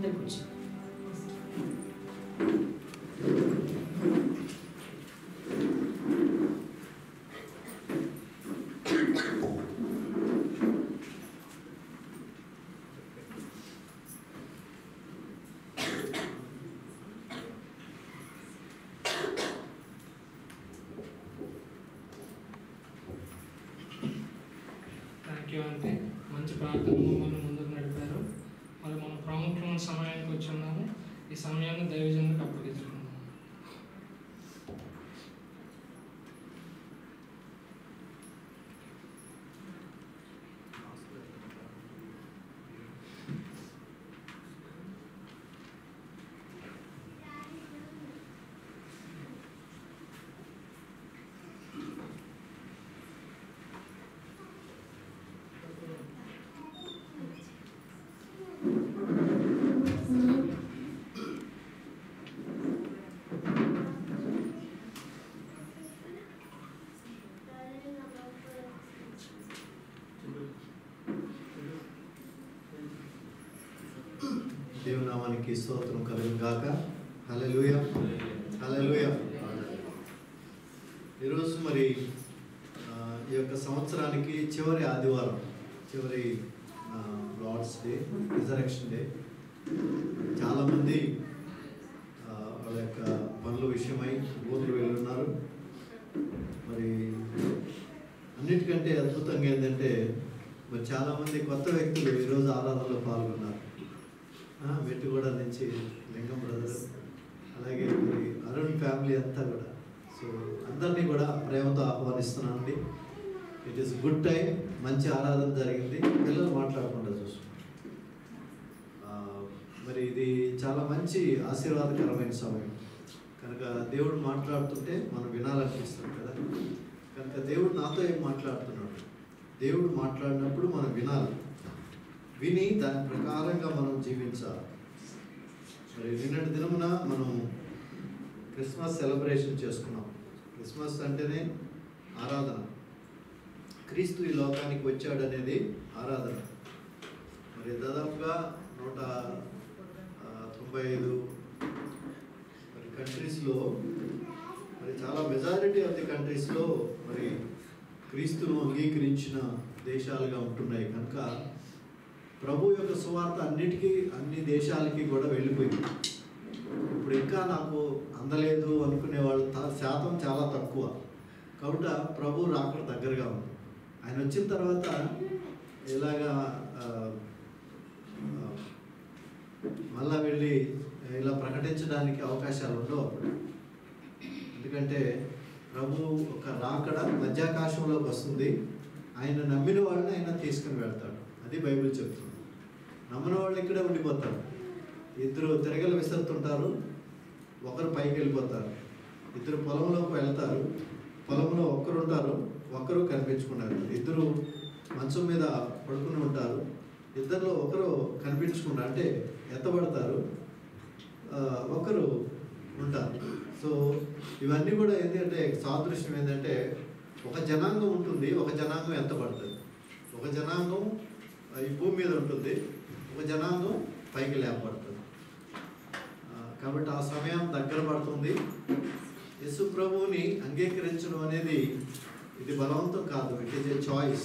అందరు కూర్చో thank you అంటే మంచి ప్రార్థన మమ్మల్ని ముందుకు నడిపారు మరి మనం ప్రాముఖ్యమైన సమయానికి వచ్చి ఉన్నాము ఈ సమయాన్ని దైవజనులకు అప్పగించుకున్నాము దేవుని నామానికి స్తోత్రం కలుగు గాక హల్లెలూయా హల్లెలూయా ఈరోజు మరి ఆ, ఈ యొక్క సంవత్సరానికి చివరి ఆదివారం చివరి లార్డ్స్ డే రిజరక్షన్ డే చాలామంది ఆ, వాళ్ళ యొక్క పనుల విషయమై ఊర్లు వెళ్ళున్నారు మరి అన్నిటికంటే అద్భుతంగా ఏంటంటే మరి చాలామంది కొత్త వ్యక్తులు ఈరోజు ఆరాధనలో పాల్గొన్నారు ఆ, మెట్టుగూడ నుంచి లింగం బ్రదర్ అలాగే మరి అరుణ్ ఫ్యామిలీ అంతా కూడా సో అందరినీ కూడా ప్రేమతో ఆహ్వానిస్తున్నానండి ఇట్ ఈస్ గుడ్ టైం మంచి ఆరాధన జరిగింది పిల్లలు మాట్లాడకుండా చూస్తున్నాం ఆ, మరి ఇది చాలా మంచి ఆశీర్వాదకరమైన సమయం కనుక దేవుడు మాట్లాడుతుంటే మనం వినాలనిపిస్తుంది కదా కనుక దేవుడు నాతో ఏం మాట్లాడుతున్నాడు దేవుడు మాట్లాడినప్పుడు మనం వినాలి విని దాని ప్రకారంగా మనం జీవించాలి మరి నిన్నటి దినమున మనం క్రిస్మస్ సెలబ్రేషన్ చేసుకున్నాం క్రిస్మస్ అంటేనే ఆరాధన క్రీస్తు ఈ లోకానికి వచ్చాడనేది ఆరాధన మరి దాదాపుగా నూట ఆ, తొంభై ఐదు మరి కంట్రీస్లో మరి చాలా మెజారిటీ ఆఫ్ ది కంట్రీస్లో మరి క్రీస్తును అంగీకరించిన దేశాలుగా ఉంటున్నాయి కనుక ప్రభు యొక్క సువార్త అన్నిటికీ అన్ని దేశాలకి కూడా వెళ్ళిపోయింది ఇప్పుడు ఇంకా నాకు అందలేదు అనుకునే వాళ్ళు త- శాతం చాలా తక్కువ కాబట్టి ప్రభు రాకడ దగ్గరగా ఉంది ఆయన వచ్చిన తర్వాత ఇలాగా ఆ, ఆ, మళ్ళా వెళ్ళి ఇలా ప్రకటించడానికి అవకాశాలు ఉండవు అప్పుడు ఎందుకంటే ప్రభు ఒక రాకడ మధ్యాకాశంలోకి వస్తుంది ఆయన నమ్మిన వాళ్ళని ఆయన తీసుకుని వెళ్తాడు అది బైబిల్ చెప్తుంది నమ్మిన వాళ్ళు ఇక్కడే ఉండిపోతారు ఇద్దరు తిరగలు విసురుతుంటారు ఒకరు పైకి వెళ్ళిపోతారు ఇద్దరు పొలంలోకి వెళ్తారు పొలంలో ఒక్కరు ఉంటారు ఒకరు కనిపించుకున్నారు ఇద్దరు మంచం మీద పడుకుని ఉంటారు ఇద్దరిలో ఒకరు కనిపించుకుంటారు అంటే ఎత్తబడతారు ఆ, ఒకరు ఉంటారు సో ఇవన్నీ కూడా ఏంటంటే సాదృశ్యం ఏంటంటే ఒక జనాంగం ఉంటుంది ఒక జనాంగం ఎత్తబడుతుంది ఒక జనాంగం ఆ, ఈ భూమి మీద ఉంటుంది ఒక జనాంగం పైకి లేపబడుతుంది ఆ, కాబట్టి ఆ సమయం దగ్గర పడుతుంది యేసు ప్రభువుని అంగీకరించడం అనేది ఇది బలవంతం కాదు ఇట్ ఈజ్ ఏ చాయిస్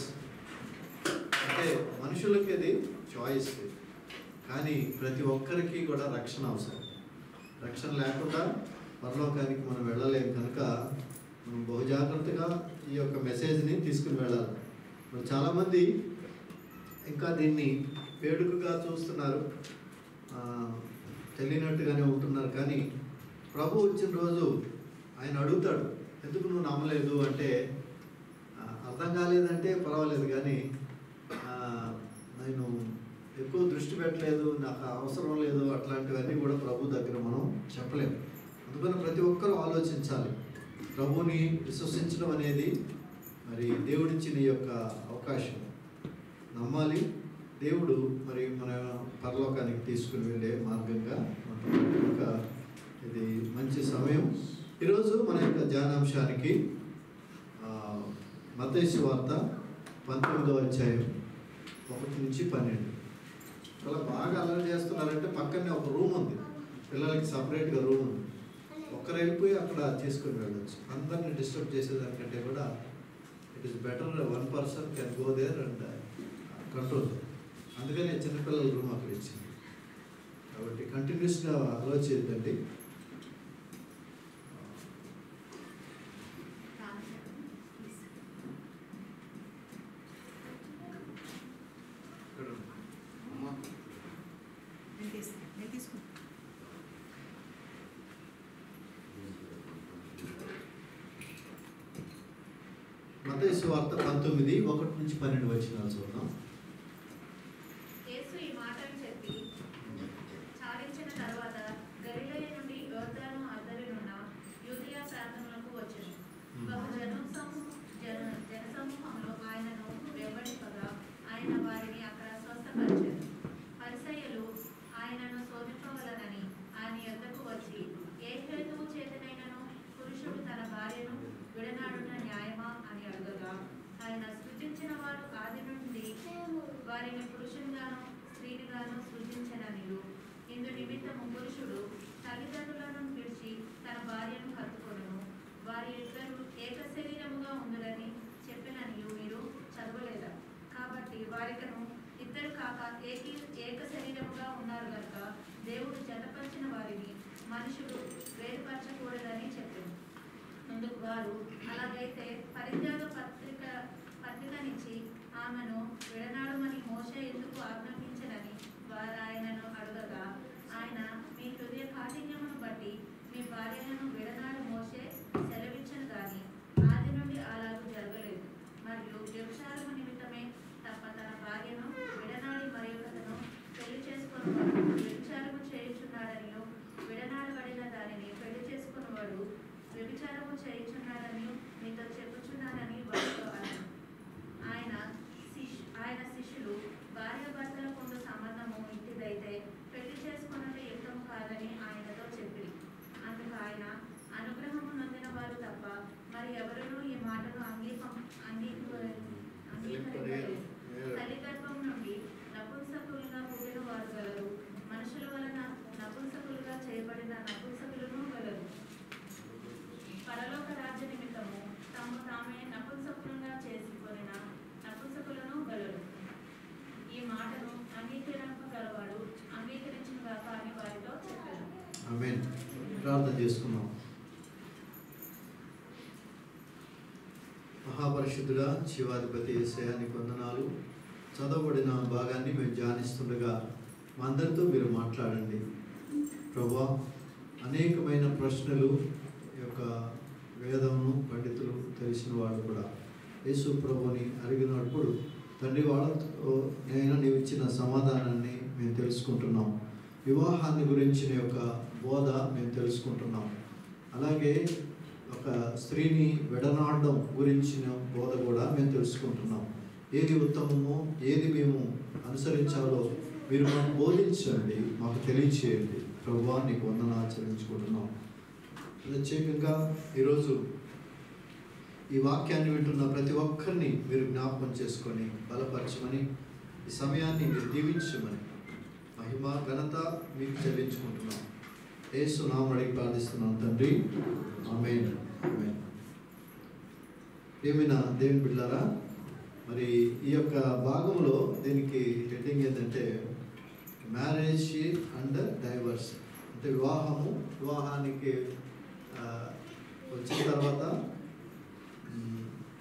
అంటే మనుషులకి అది చాయిస్ కానీ ప్రతి ఒక్కరికి కూడా రక్షణ అవసరం రక్షణ లేకుండా పరలోకానికి మనం వెళ్ళలేం కనుక మనం బహు జాగ్రత్తగా ఈ యొక్క మెసేజ్ని తీసుకుని వెళ్ళాలి మరి చాలామంది ఇంకా దీన్ని వేడుకగా చూస్తున్నారు ఆ, తెలియనట్టుగానే ఉంటున్నారు కానీ ప్రభు వచ్చిన రోజు ఆయన అడుగుతాడు ఎందుకు నువ్వు నమ్మలేదు అంటే ఆ, అర్థం కాలేదంటే పర్వాలేదు కానీ ఆ, నేను ఎక్కువ దృష్టి పెట్టలేదు నాకు అవసరం లేదు అట్లాంటివన్నీ కూడా ప్రభు దగ్గర మనం చెప్పలేము అందుకని ప్రతి ఒక్కరూ ఆలోచించాలి ప్రభుని విశ్వసించడం అనేది మరి దేవుడిచ్చిన ఈ యొక్క అవకాశం నమ్మాలి దేవుడు మరి మన పరలోకానికి తీసుకుని వెళ్ళే మార్గంగా ఉంటుంది కనుక ఇది మంచి సమయం ఈరోజు మన యొక్క ధ్యానాంశానికి మతేసు వార్త పంతొమ్మిదవ అధ్యాయం ఒకటి నుంచి పన్నెండు చాలా బాగా బాగా అల్లరి చేస్తున్నారంటే పక్కనే ఒక రూమ్ ఉంది పిల్లలకి సపరేట్గా రూమ్ ఉంది ఒక్కరు వెళ్ళిపోయి అక్కడ తీసుకుని వెళ్ళొచ్చు అందరిని డిస్టర్బ్ చేసేదానికంటే కూడా it is better one person can go there and control అందుకని చిన్నపిల్లల రూమ్ అక్కడ ఇచ్చింది కాబట్టి కంటిన్యూస్గా అలో చేయొద్దండి ఇక్కడ ఉంది. అమ్మా నేను తీసుకుంటా నేను తీసుకుంటా మత్తయి వార్త పంతొమ్మిది ఒకటి నుంచి పన్నెండు వచ్చిన చూద్దాం యేసు ఈ మాటలు చెప్పి చాలించిన తర్వాత గలిలయ నుండి యోర్దాను అద్దరినున్న యూదయ ప్రాంతములకు వచ్చెను. బహు జనసమూ- జన- జనసమూహంలో ఆయనను వెంబడింపగా ఆయన వారిని అక్కడ స్వస్థపరిచెను. పరిసయ్యులు ఆయనను శోధింపవలనని ఆయన యొద్దకు వచ్చి ఏ హేతువు చేతనైనను పురుషుడు తన భార్యను విడనాడుట న్యాయమా అని అడగగా ఆయన సృజించిన వాడు ఆది నుండి వారిని పురుషునిగాను స్త్రీనిగాను సృజించననియు ఇందు నిమిత్తము పురుషుడు తల్లిదండ్రులను విడిచి తన భార్యను హత్తుకొనును వారి ఇద్దరు ఏక శరీరముగా ఉండులని చెప్పిననియు మీరు చదవలేదా కాబట్టి వారికను ఇద్దరు కాక ఏకి ఏక శరీరముగా ఉన్నారు గనుక దేవుడు జతపరిచిన వారిని మనుషులు వేరుపరచకూడదని చెప్పాను అందుకు వారు అలాగైతే పరిత్యాగ పత్రిక పత్రికనిచ్చి ఆమెను విడనాడమని మోస ఎందుకు ఆజ్ఞాపించనని వారు ఆయనను అడగగా ఆయన మీ హృదయ కాఠిన్యమును బట్టి మీ భార్యలను విడనాడు మోసే సెలవిచ్చను గాని ఆది నుండి అలాగూ జరగలేదు మరియు వ్యభిచారము నిమిత్తమే తప్ప తన భార్యను విడనాడి మరి ఒకతను పెళ్లి చేసుకున్నవాడు వ్యభిచారము చేయుచున్నాడనియో విడనాడబడిన దానిని పెళ్లి చేసుకున్నవాడు వ్యభిచారము చేయుచున్నాడని మీతో చెప్పుచున్నానని వారితో అన్నాను ఆయన శిష్ ఆయన శిష్యులు భార్యాభర్తల కొంత సంబంధము ఇంటిదైతే పెళ్లి చేసుకున్నది యుక్తం కాదని ఆయనతో చెప్పింది అందుకు ఆయన అనుగ్రహము నొందిన వారు తప్ప మరి ఎవరునూ ఈ మాటను అంగీకం అంగీక అంగీకరించలేదు తల్లి గర్భం నుండి నపుంసకులుగా పుట్టిన వారు గలరు మనుషుల వలన నపుంసకులుగా చేయబడిన నపుంసకులను గలరు పరలోక రాజ్య నిమిత్తము తాము తామే నపుంసకులుగా చేసుకొనిన నపుంసకులను గలరు ఈ మాటను అంగీకరింపగలవాడు అంగీకరించిన గాక అని వారితో చెప్పారు ఆమె ప్రార్థన చేసుకున్నాం మహాపరిశుద్ధుడా శివాధిపతి ఏసయానికి వందనాలు చదవబడిన భాగాన్ని మేము ధ్యానిస్తుండగా మా అందరితో మీరు మాట్లాడండి ప్రభా అనేకమైన ప్రశ్నలు ఈ యొక్క వేదమును పండితులు తెలిసిన వాళ్ళు కూడా యేసు ప్రభుని అడిగినప్పుడు తండ్రి వాళ్ళతో నేను నీవు ఇచ్చిన సమాధానాన్ని మేము తెలుసుకుంటున్నాం వివాహాన్ని గురించిన యొక్క బోధ మేము తెలుసుకుంటున్నాం అలాగే ఒక స్త్రీని విడనాడడం గురించిన బోధ కూడా మేము తెలుసుకుంటున్నాం ఏది ఉత్తమమో ఏది మేము అనుసరించాలో మీరు మాకు బోధించండి మాకు తెలియచేయండి ప్రభా నీకు వందన ఆచరించుకుంటున్నాం ప్రత్యేకంగా ఈరోజు ఈ వాక్యాన్ని వింటున్న ప్రతి ఒక్కరిని మీరు జ్ఞాపకం చేసుకొని బలపరచమని ఈ సమయాన్ని మీరు దీవించమని మహిమ ఘనత మీకు చెల్లించుకుంటున్నాం యేసు నామం అడిగి ప్రార్థిస్తున్నాం తండ్రి ఆమేన్ ఆమేన్ ఏమైనా దేవుని బిడ్డారా మరి ఈ యొక్క భాగంలో దీనికి హెడ్డింగ్ ఏంటంటే మ్యారేజ్ అండ్ డైవర్స్ అంటే వివాహము వివాహానికి ఆ, వచ్చిన తర్వాత మ్,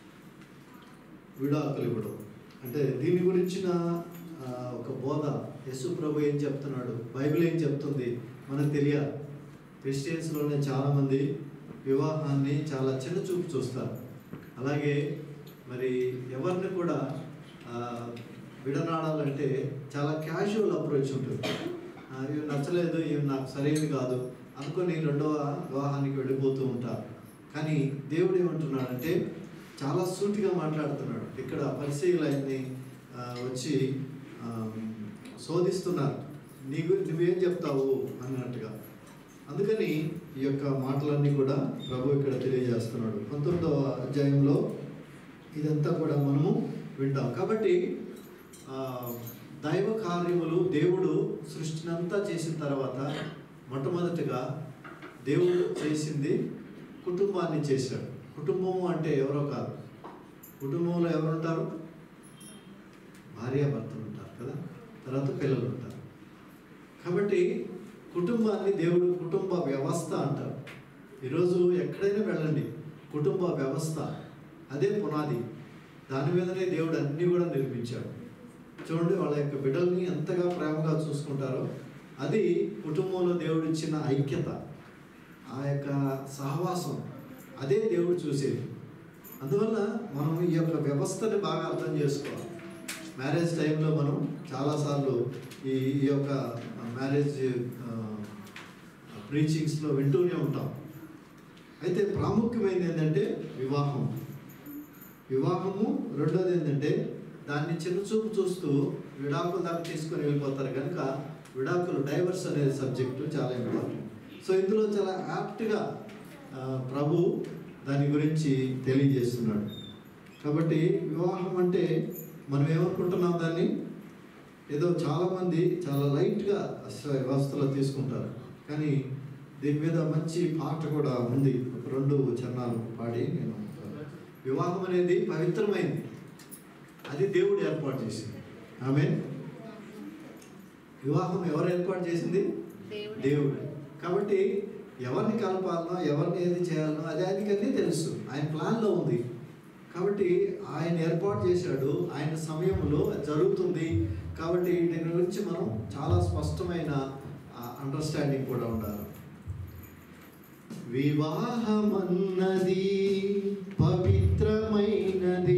విడాకులు ఇవ్వడం అంటే దీని గురించిన ఆ, ఒక బోధ యేసు ప్రభు ఏం చెప్తున్నాడు బైబిల్ ఏం చెప్తుంది మనకు తెలియాలి క్రిస్టియన్స్లోనే చాలామంది వివాహాన్ని చాలా చిన్న చూపు చూస్తారు అలాగే మరి ఎవరిని కూడా ఆ, విడనాడాలంటే చాలా క్యాజువల్ అప్రోచ్ ఉంటుంది ఆ, ఇవి నచ్చలేదు ఇవి నాకు సరైనది కాదు అనుకొని రెండవ వివాహానికి వెళ్ళిపోతూ ఉంటారు కానీ దేవుడు ఏమంటున్నాడంటే చాలా సూటిగా మాట్లాడుతున్నాడు ఇక్కడ పరిశీలు ఆయన్ని ఆ, వచ్చి ఆ, శోధిస్తున్నారు నీకు నువ్వేం చెప్తావు అన్నట్టుగా అందుకని ఈ యొక్క మాటలన్నీ కూడా ప్రభు ఇక్కడ తెలియజేస్తున్నాడు పంతొమ్మిదవ అధ్యాయంలో ఇదంతా కూడా మనము వింటాం కాబట్టి ఆ, దైవ కార్యములు దేవుడు సృష్టినంతా చేసిన తర్వాత మొట్టమొదటిగా దేవుడు చేసింది కుటుంబాన్ని చేశాడు కుటుంబం అంటే ఎవరో కాదు కుటుంబంలో ఎవరు ఉంటారు భార్యాభర్తలు ఉంటారు కదా తర్వాత పిల్లలు ఉంటారు కాబట్టి కుటుంబాన్ని దేవుడు కుటుంబ వ్యవస్థ అంటారు ఈరోజు ఎక్కడైనా వెళ్ళండి కుటుంబ వ్యవస్థ అదే పునాది దాని మీదనే దేవుడు అన్నీ కూడా నిర్మించాడు చూడండి వాళ్ళ యొక్క బిడ్డల్ని ఎంతగా ప్రేమగా చూసుకుంటారో అది కుటుంబంలో దేవుడు ఇచ్చిన ఐక్యత ఆ యొక్క సహవాసం అదే దేవుడు చూసేది అందువల్ల మనం ఈ యొక్క వ్యవస్థని బాగా అర్థం చేసుకోవాలి మ్యారేజ్ టైంలో మనం చాలాసార్లు ఈ ఈ యొక్క మ్యారేజ్ ప్రీచింగ్స్లో వింటూనే ఉంటాం అయితే ప్రాముఖ్యమైనది ఏంటంటే వివాహం వివాహము రెండోది ఏంటంటే దాన్ని చిన్న చూపు చూస్తూ విడాకులు దాకా తీసుకొని వెళ్ళిపోతారు కనుక విడాకులు డైవర్స్ అనే సబ్జెక్టు చాలా ఇంపార్టెంట్ సో ఇందులో చాలా యాప్ట్గా ప్రభు దాని గురించి తెలియజేస్తున్నాడు కాబట్టి వివాహం అంటే మనం ఏమనుకుంటున్నాం దాన్ని ఏదో చాలామంది చాలా లైట్గా వ్యవస్థలో తీసుకుంటారు కానీ దీని మీద మంచి పాట కూడా ఉంది ఒక రెండు చరణాలు పాడి నేను వివాహం అనేది పవిత్రమైంది అది దేవుడు ఏర్పాటు చేసింది ఆమె వివాహం ఎవరు ఏర్పాటు చేసింది దేవుడు దేవుడు కాబట్టి ఎవరిని కలపాలనో ఎవరిని ఏది చేయాలనో అది ఆయనకన్నీ తెలుసు ఆయన ప్లాన్లో ఉంది కాబట్టి ఆయన ఏర్పాటు చేశాడు ఆయన సమయంలో అది జరుగుతుంది కాబట్టి దీని గురించి మనం చాలా స్పష్టమైన అండర్స్టాండింగ్ కూడా ఉండాలి వివాహమన్నది పవిత్రమైనది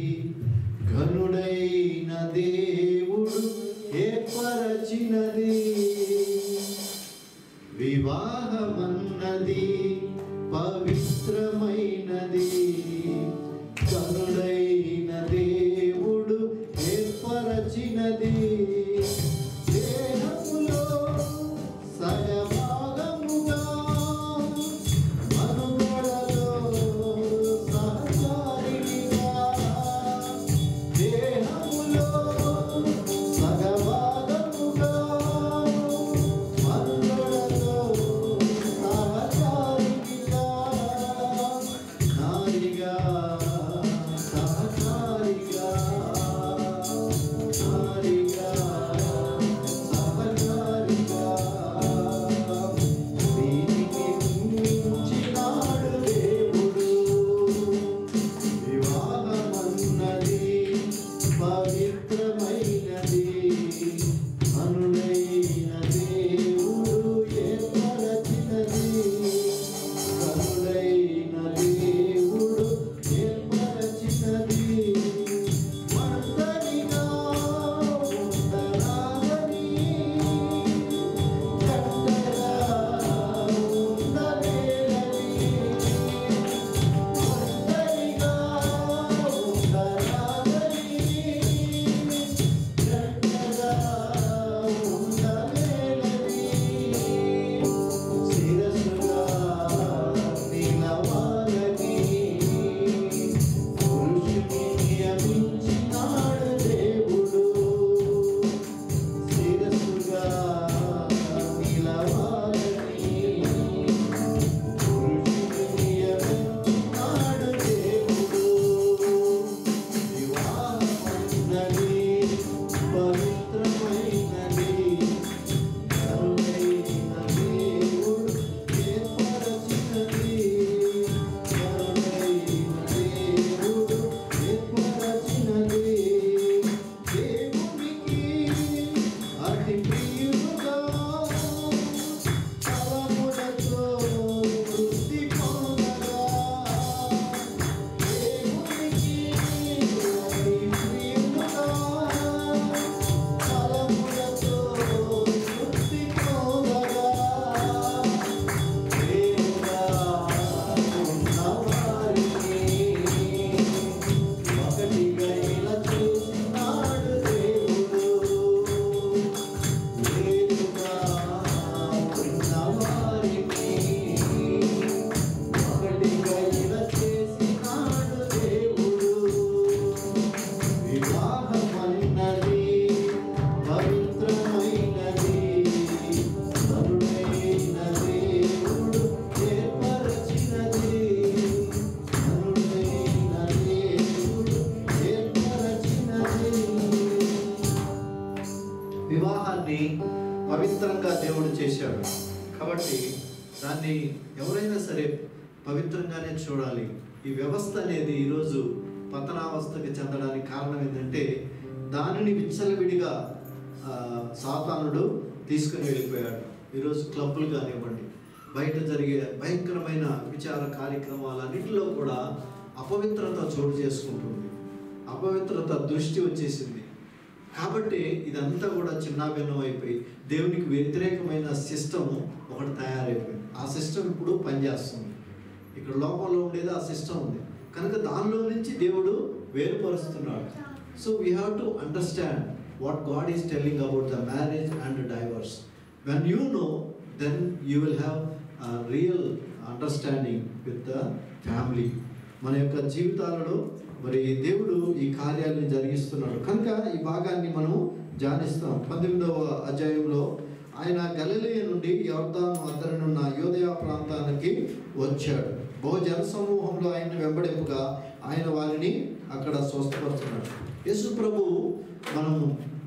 ఘనుడైన దేవుడు ఏర్పరచినది వివాహమన్నది పవిత్రమైనది కనుడైన దేవుడు ఏర్పరచినది దేహములో సగభాగముగా మనుగడలో సహచారిగా దేహములో సగభాగముగా మనుగడలో సహచారిగా వివాహాన్ని పవిత్రంగా దేవుడు చేశాడు కాబట్టి దాన్ని ఎవరైనా సరే పవిత్రంగానే చూడాలి ఈ వ్యవస్థ అనేది ఈరోజు పతనావస్థకి చెందడానికి కారణం ఏంటంటే దానిని విచ్చలవిడిగా ఆ, సాతానుడు తీసుకుని వెళ్ళిపోయాడు ఈరోజు క్లబ్బులు కానివ్వండి బయట జరిగే భయంకరమైన విచార కార్యక్రమాలన్నింటిలో కూడా అపవిత్రత చోటు చేసుకుంటుంది అపవిత్రత దృష్టి వచ్చేసింది కాబట్టి ఇదంతా కూడా చిన్నాభిన్నం అయిపోయి దేవునికి వ్యతిరేకమైన సిస్టమ్ ఒకటి తయారైపోయింది ఆ సిస్టమ్ ఇప్పుడు పనిచేస్తుంది ఇక్కడ లోపల ఉండేది ఆ సిస్టమ్ ఉంది కనుక దానిలో నుంచి దేవుడు వేరుపరుస్తున్నాడు so we have to understand what God is telling about the marriage and divorce when you know then you will have real understanding with the family మన యొక్క జీవితాలలో మరి దేవుడు ఈ కార్యాలను జరిగిస్తున్నాడు కనుక ఈ భాగాన్ని మనం ధ్యానిస్తాం పంతొమ్మిదవ అధ్యాయంలో ఆయన గలిలయ నుండి యోర్దాను అద్దరినున్న యోదయ ప్రాంతానికి వచ్చాడు బహు జన సమూహంలో ఆయన వెంబడింపుగా ఆయన వారిని అక్కడ స్వస్థపరుస్తున్నాడు యేసు ప్రభు మనము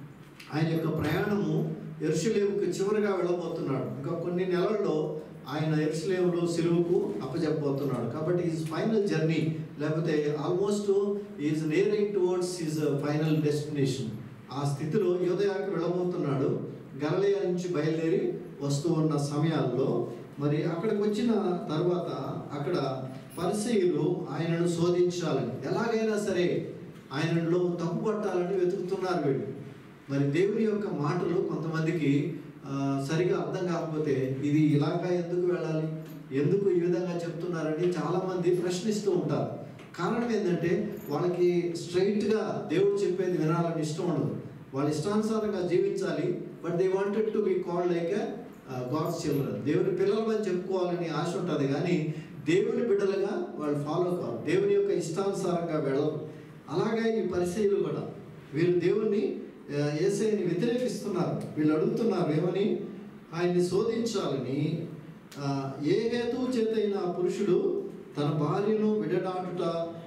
ఆయన యొక్క ప్రయాణము ఎరుసలేముకి చివరిగా వెళ్ళబోతున్నాడు ఇంకా కొన్ని నెలల్లో ఆయన ఎరుసలేములో సిలువుకు అప్పచెప్పబోతున్నాడు కాబట్టి ఈజ్ ఫైనల్ జర్నీ లేకపోతే almost his nearing towards his final destination ఆ స్థితిలో యోదయాకి వెళ్ళబోతున్నాడు గలలయ నుంచి బయలుదేరి వస్తూ ఉన్న సమయాల్లో మరి అక్కడికి వచ్చిన తర్వాత అక్కడ పరిసయులు ఆయనను శోధించాలని ఎలాగైనా సరే ఆయనలో తప్పు పట్టాలని వెతుకుతున్నారు వీళ్ళు మరి దేవుని యొక్క మాటలు కొంతమందికి ఆ, సరిగా అర్థం కాకపోతే ఇది ఇలాగా ఎందుకు వెళ్ళాలి ఎందుకు ఈ విధంగా చెప్తున్నారని చాలామంది ప్రశ్నిస్తూ ఉంటారు కారణం ఏంటంటే వాళ్ళకి స్ట్రైట్గా దేవుడు చెప్పేది వినాలని ఇష్టం ఉండదు వాళ్ళ ఇష్టానుసారంగా జీవించాలి but they wanted to be called like God's children దేవుని పిల్లలమని చెప్పుకోవాలని ఆశ ఉంటుంది కానీ దేవుని బిడ్డలుగా వాళ్ళు ఫాలో కావాలి దేవుని యొక్క ఇష్టానుసారంగా వెళ్ళరు అలాగే ఈ పరిచయలు కూడా వీరు దేవుణ్ణి ఆ, యేసయ్యని వ్యతిరేకిస్తున్నారు వీళ్ళు అడుగుతున్నారు ఏమని ఆయన్ని శోధించాలని ఆ, ఏ హేతువు చేతైన ఆ పురుషుడు తన భార్యను విడనాటుట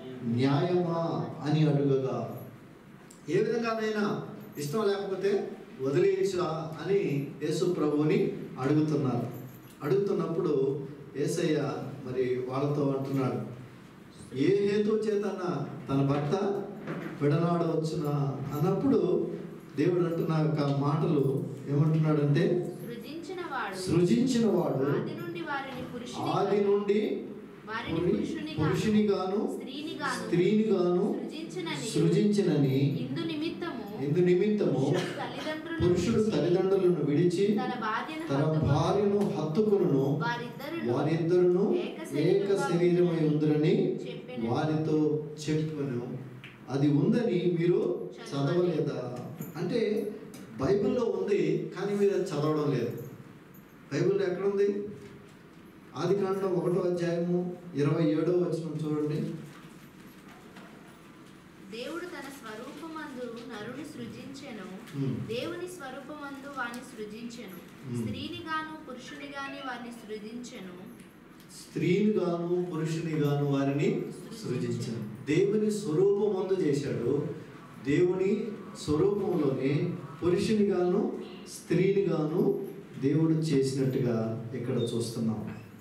న్యాయమా అని అడుగగా ఏ విధంగానైనా ఇష్టం లేకపోతే వదిలేయచ్చా అని యేసు ప్రభువుని అడుగుతున్నారు అడుగుతున్నప్పుడు యేసయ్య మరి వాళ్ళతో అంటున్నాడు ఏ హేతు చేతన తన భర్త విడనాడవచ్చునా అన్నప్పుడు దేవుడు అంటున్న యొక్క మాటలు ఏమంటున్నాడంటే సృజించిన వాడు సృజించిన వాడు ఆది నుండి వారిని పురుషుని ఆది నుండి వారిని పురుషునిగా పురుషునిగాను స్త్రీనిగాను స్త్రీనిగాను సృజించినని సృజించినని ఇందు నిమిత్తము ఇందు నిమిత్తము పురుషుడు తల్లిదండ్రులను పురుషుడు విడిచి తల్లిదండ్రులను విడిచి తన భార్యను తన హత్తుకొని భార్యను హత్తుకును వారిద్దరును వారిద్దరును ఏక శరీరమై ఉందరని చెప్పెను. వారితో చెప్పను అది ఉందని మీరు చదవలేదా అంటే బైబిల్లో ఉంది కానీ మీరు అది చదవడం లేదు బైబిల్లో ఎక్కడ ఉంది ఆది కాండం ఒకటో అధ్యాయము ఇరవై ఏడో వచ్చిన చూడండి దేవుడు తన స్వరూపమందు నరుని సృజించెను ఉమ్. దేవుని స్వరూపమందు వాని సృజించెను Hmm. స్త్రీని గాను పురుషుని గాని వారిని సృజించెను స్త్రీని గాను పురుషుని గాను వారిని సృజించాడు దేవుని స్వరూపమందు చేశాడు దేవుని స్వరూపంలోనే పురుషుని గాను స్త్రీని గాను దేవుడు చేసినట్టుగా ఇక్కడ చూస్తున్నాం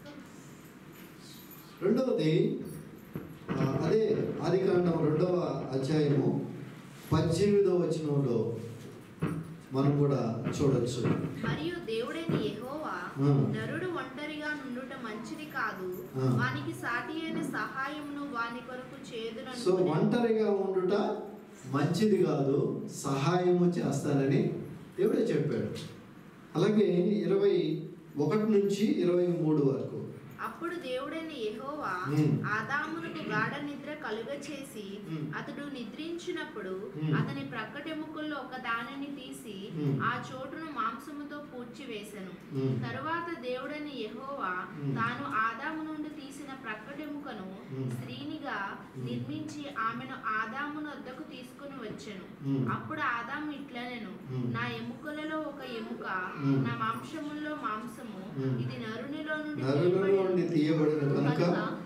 రెండవది ఆ, అదే ఆదికాండం రెండవ అధ్యాయము పద్దెనిమిదవ వచనంలో మనం కూడా చూడొచ్చు మరియు దేవుడైన యెహోవా Hmm. నరుడు ఒంటరిగా నుండుట మంచిది కాదు Hmm. వానికి సాటి అయిన సహాయమును వాని కొరకు సో చేదును ఒంటరిగా ఉండుట మంచిది కాదు సహాయము చేస్తానని దేవుడే చెప్పాడు అలాగే ఇరవై ఒకటి నుంచి ఇరవై మూడు వరకు అప్పుడు దేవుడైన యెహోవా Hmm. ఆదామునకు గాఢ నిద్ర కలుగ చేసి Hmm. అతడు నిద్రించినప్పుడు Hmm. అతని ప్రక్కటెముకల్లో ఒక దానిని తీసి Hmm. ఆ చోటును మాంసముతో పూడ్చివేసెను Hmm. తరువాత దేవుడైన యెహోవా Hmm. తాను ఆదాము నుండి తీసిన ప్రక్కటెముకను Hmm. స్త్రీనిగా నిర్మించి ఆమెను ఆదామును వద్దకు తీసుకుని వచ్చెను Hmm. అప్పుడు ఆదాము ఇట్లనెను Hmm. నా ఎముకలలో ఒక ఎముక Hmm. నా మాంసములో మాంసము Hmm. ఇది నరునిలో నుండి నరులలో తీయబడిన నుండి తీయబడిన కనుక కనుక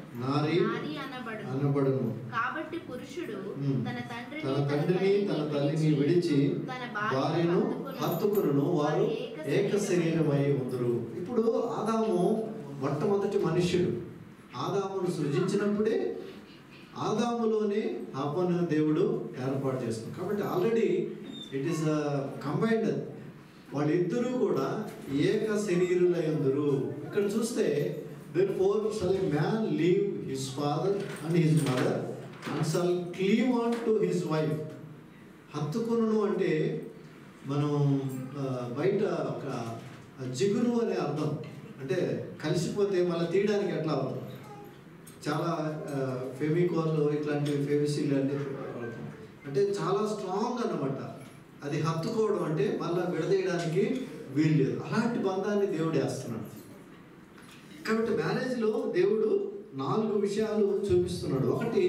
నారి నారి అనబడును అనబడును కాబట్టి పురుషుడు ఉమ్. తన తండ్రిని తన తండ్రిని తన తల్లిని విడిచి తన వారిను భార్యను హత్తుకును వారు ఏక శరీరమై ఉందరు ఇప్పుడు ఆదాము మొట్టమొదటి మనుష్యుడు ఆదామును సృజించినప్పుడే ఆదాములోనే ఆపన్న దేవుడు ఏర్పాటు చేస్తుంది కాబట్టి ఆల్రెడీ ఇట్ ఈస్ కంబైన్డ్ వాళ్ళిద్దరూ కూడా ఏక శరీరులై ఉందరు ఇక్కడ చూస్తే then for shall a man leave his father and his mother and shall cleave unto his wife హత్తుకును అంటే మనం ఆ, బయట ఒక జిగురు అనే అర్థం అంటే కలిసిపోతే మళ్ళీ తీయడానికి ఎట్లా అవుతుంది చాలా ఫెమికోల్ ఇట్లాంటి ఫెవిసిల్ అంటే వాడతాం. అంటే చాలా స్ట్రాంగ్ అన్నమాట అది హత్తుకోవడం అంటే మళ్ళీ విడదీయడానికి వీలు లేదు అలాంటి బంధాన్ని దేవుడు వేస్తున్నాడు కాబట్టి మ్యారేజ్లో దేవుడు నాలుగు విషయాలు చూపిస్తున్నాడు ఒకటి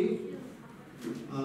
ఆ,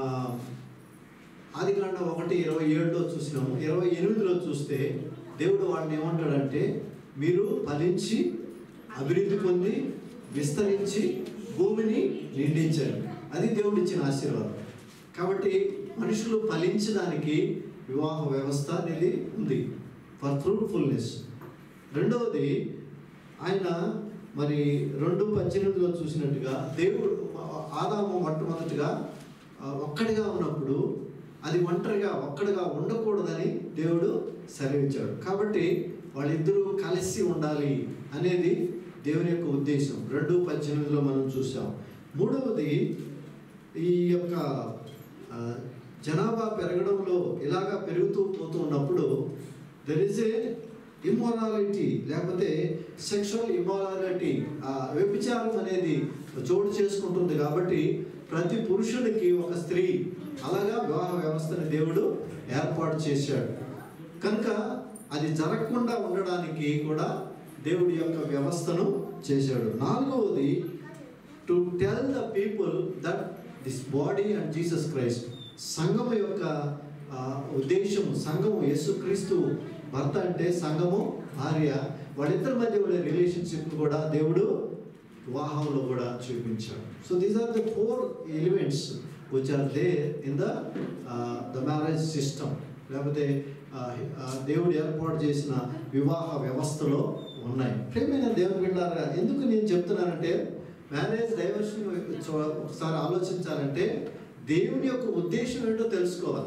ఆది కాండం ఒకటి ఇరవై ఏడులో చూసినాము ఇరవై ఎనిమిదిలో చూస్తే దేవుడు వాళ్ళని ఏమంటాడంటే మీరు ఫలించి అభివృద్ధి పొంది విస్తరించి భూమిని నిండించండి అది దేవుడు ఇచ్చిన ఆశీర్వాదం కాబట్టి మనుషులు ఫలించడానికి వివాహ వ్యవస్థ అనేది ఉంది ఫర్ ఫ్రూట్ఫుల్నెస్ రెండవది ఆయన మరి రెండు పద్దెనిమిదిలో చూసినట్టుగా దేవుడు ఆదాము మొట్టమొదటిగా ఆ, ఒక్కడిగా ఉన్నప్పుడు అది ఒంటరిగా ఒక్కడిగా ఉండకూడదని దేవుడు సెలవిచ్చాడు కాబట్టి వాళ్ళిద్దరూ కలిసి ఉండాలి అనేది దేవుని యొక్క ఉద్దేశం రెండు పద్దెనిమిదిలో మనం చూసాం మూడవది ఈ యొక్క ఆ, జనాభా పెరగడంలో ఇలాగా పెరుగుతూ పోతూ ఉన్నప్పుడు దెర్ ఇస్ ఏ ఇమ్మొరాలిటీ లేకపోతే సెక్షువల్ ఇమ్మొరాలిటీ వ్యభిచారం అనేది చోటు చేసుకుంటుంది కాబట్టి ప్రతి పురుషుడికి ఒక స్త్రీ అలాగా వివాహ వ్యవస్థని దేవుడు ఏర్పాటు చేశాడు కనుక అది జరగకుండా ఉండడానికి కూడా దేవుడి యొక్క వ్యవస్థను చేశాడు నాలుగవది to tell the people that this body and Jesus Christ సంఘము యొక్క ఆ, ఉద్దేశం సంఘము యేసుక్రీస్తు భర్త అంటే సంఘము భార్య వాళ్ళిద్దరి మధ్య ఉండే రిలేషన్షిప్ కూడా దేవుడు వివాహంలో కూడా చూపించాడు so these are the four elements which are there in the the marriage system లేకపోతే ఆ, ఆ, దేవుడు ఏర్పాటు చేసిన వివాహ వ్యవస్థలో ఉన్నాయి ప్రేమైన దేవుని బిడ్డారా ఎందుకు నేను చెప్తున్నానంటే మ్యారేజ్ డైవర్షన్ ఒకసారి ఆలోచించాలంటే దేవుని యొక్క ఉద్దేశం ఏంటో తెలుసుకోవాలి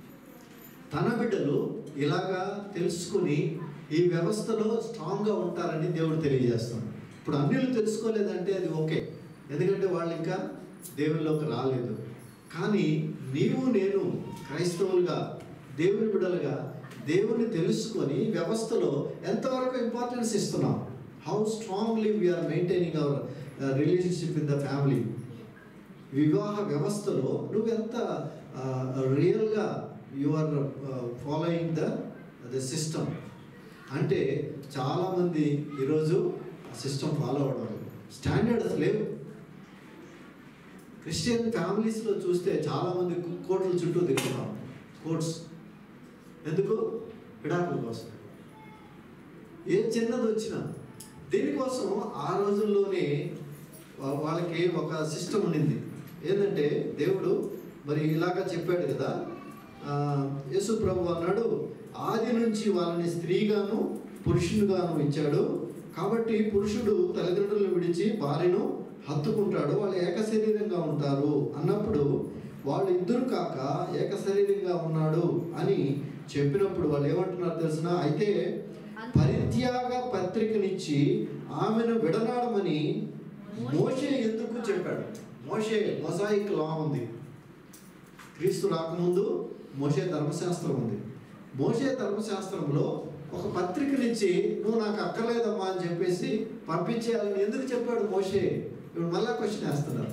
తన బిడ్డలు ఇలాగా తెలుసుకుని ఈ వ్యవస్థలో స్ట్రాంగ్గా ఉంటారని దేవుడు తెలియజేస్తాడు ఇప్పుడు అన్యులు తెలుసుకోలేదంటే అది ఓకే ఎందుకంటే వాళ్ళు ఇంకా దేవునిలోకి రాలేదు కానీ నీవు నేను క్రైస్తవులుగా దేవుని బిడ్డలుగా దేవుని తెలుసుకొని వ్యవస్థలో ఎంతవరకు ఇంపార్టెన్స్ ఇస్తున్నాం how strongly we are maintaining our relationship in the family వివాహ వ్యవస్థలో నువ్వు ఎంత రియల్గా you are following the the system అంటే చాలామంది ఈరోజు సిస్టమ్ ఫాలో అవడం లేదు స్టాండర్డ్స్ లేవు క్రిస్టియన్ ఫ్యామిలీస్లో చూస్తే చాలామంది కోట్ల చుట్టూ తిరుగుతాం కోర్ట్స్ ఎందుకు విడాకుల కోసం ఏ చిన్నది వచ్చినా దీనికోసం ఆ రోజుల్లోనే వా- వాళ్ళకి ఒక సిస్టమ్ ఉండింది ఏంటంటే దేవుడు మరి ఇలాగా చెప్పాడు కదా ఆ, యేసు ప్రభు అన్నాడు ఆది నుంచి వాళ్ళని స్త్రీగాను పురుషునిగాను ఇచ్చాడు కాబట్టి పురుషుడు తల్లిదండ్రులను విడిచి భార్యను హత్తుకుంటాడు వాళ్ళు ఏకశరీరంగా ఉంటారు అన్నప్పుడు వాళ్ళు ఇద్దరు కాక ఏకశరీరంగా ఉన్నాడు అని చెప్పినప్పుడు వాళ్ళు ఏమంటున్నారు తెలిసిన అయితే పరిత్యాగ పత్రికనిచ్చి ఆమెను విడనాడమని మోషే ఎందుకు చెప్పాడు మోషే మొజాయిక్ లా ఉంది క్రీస్తు రాకముందు మోషే ధర్మశాస్త్రం ఉంది మోషే ధర్మశాస్త్రంలో ఒక పత్రికనిచ్చి నువ్వు నాకు అక్కర్లేదమ్మా అని చెప్పేసి పంపించేయాలని ఎందుకు చెప్పాడు మోషే ఇప్పుడు మళ్ళా క్వశ్చన్ వేస్తున్నారు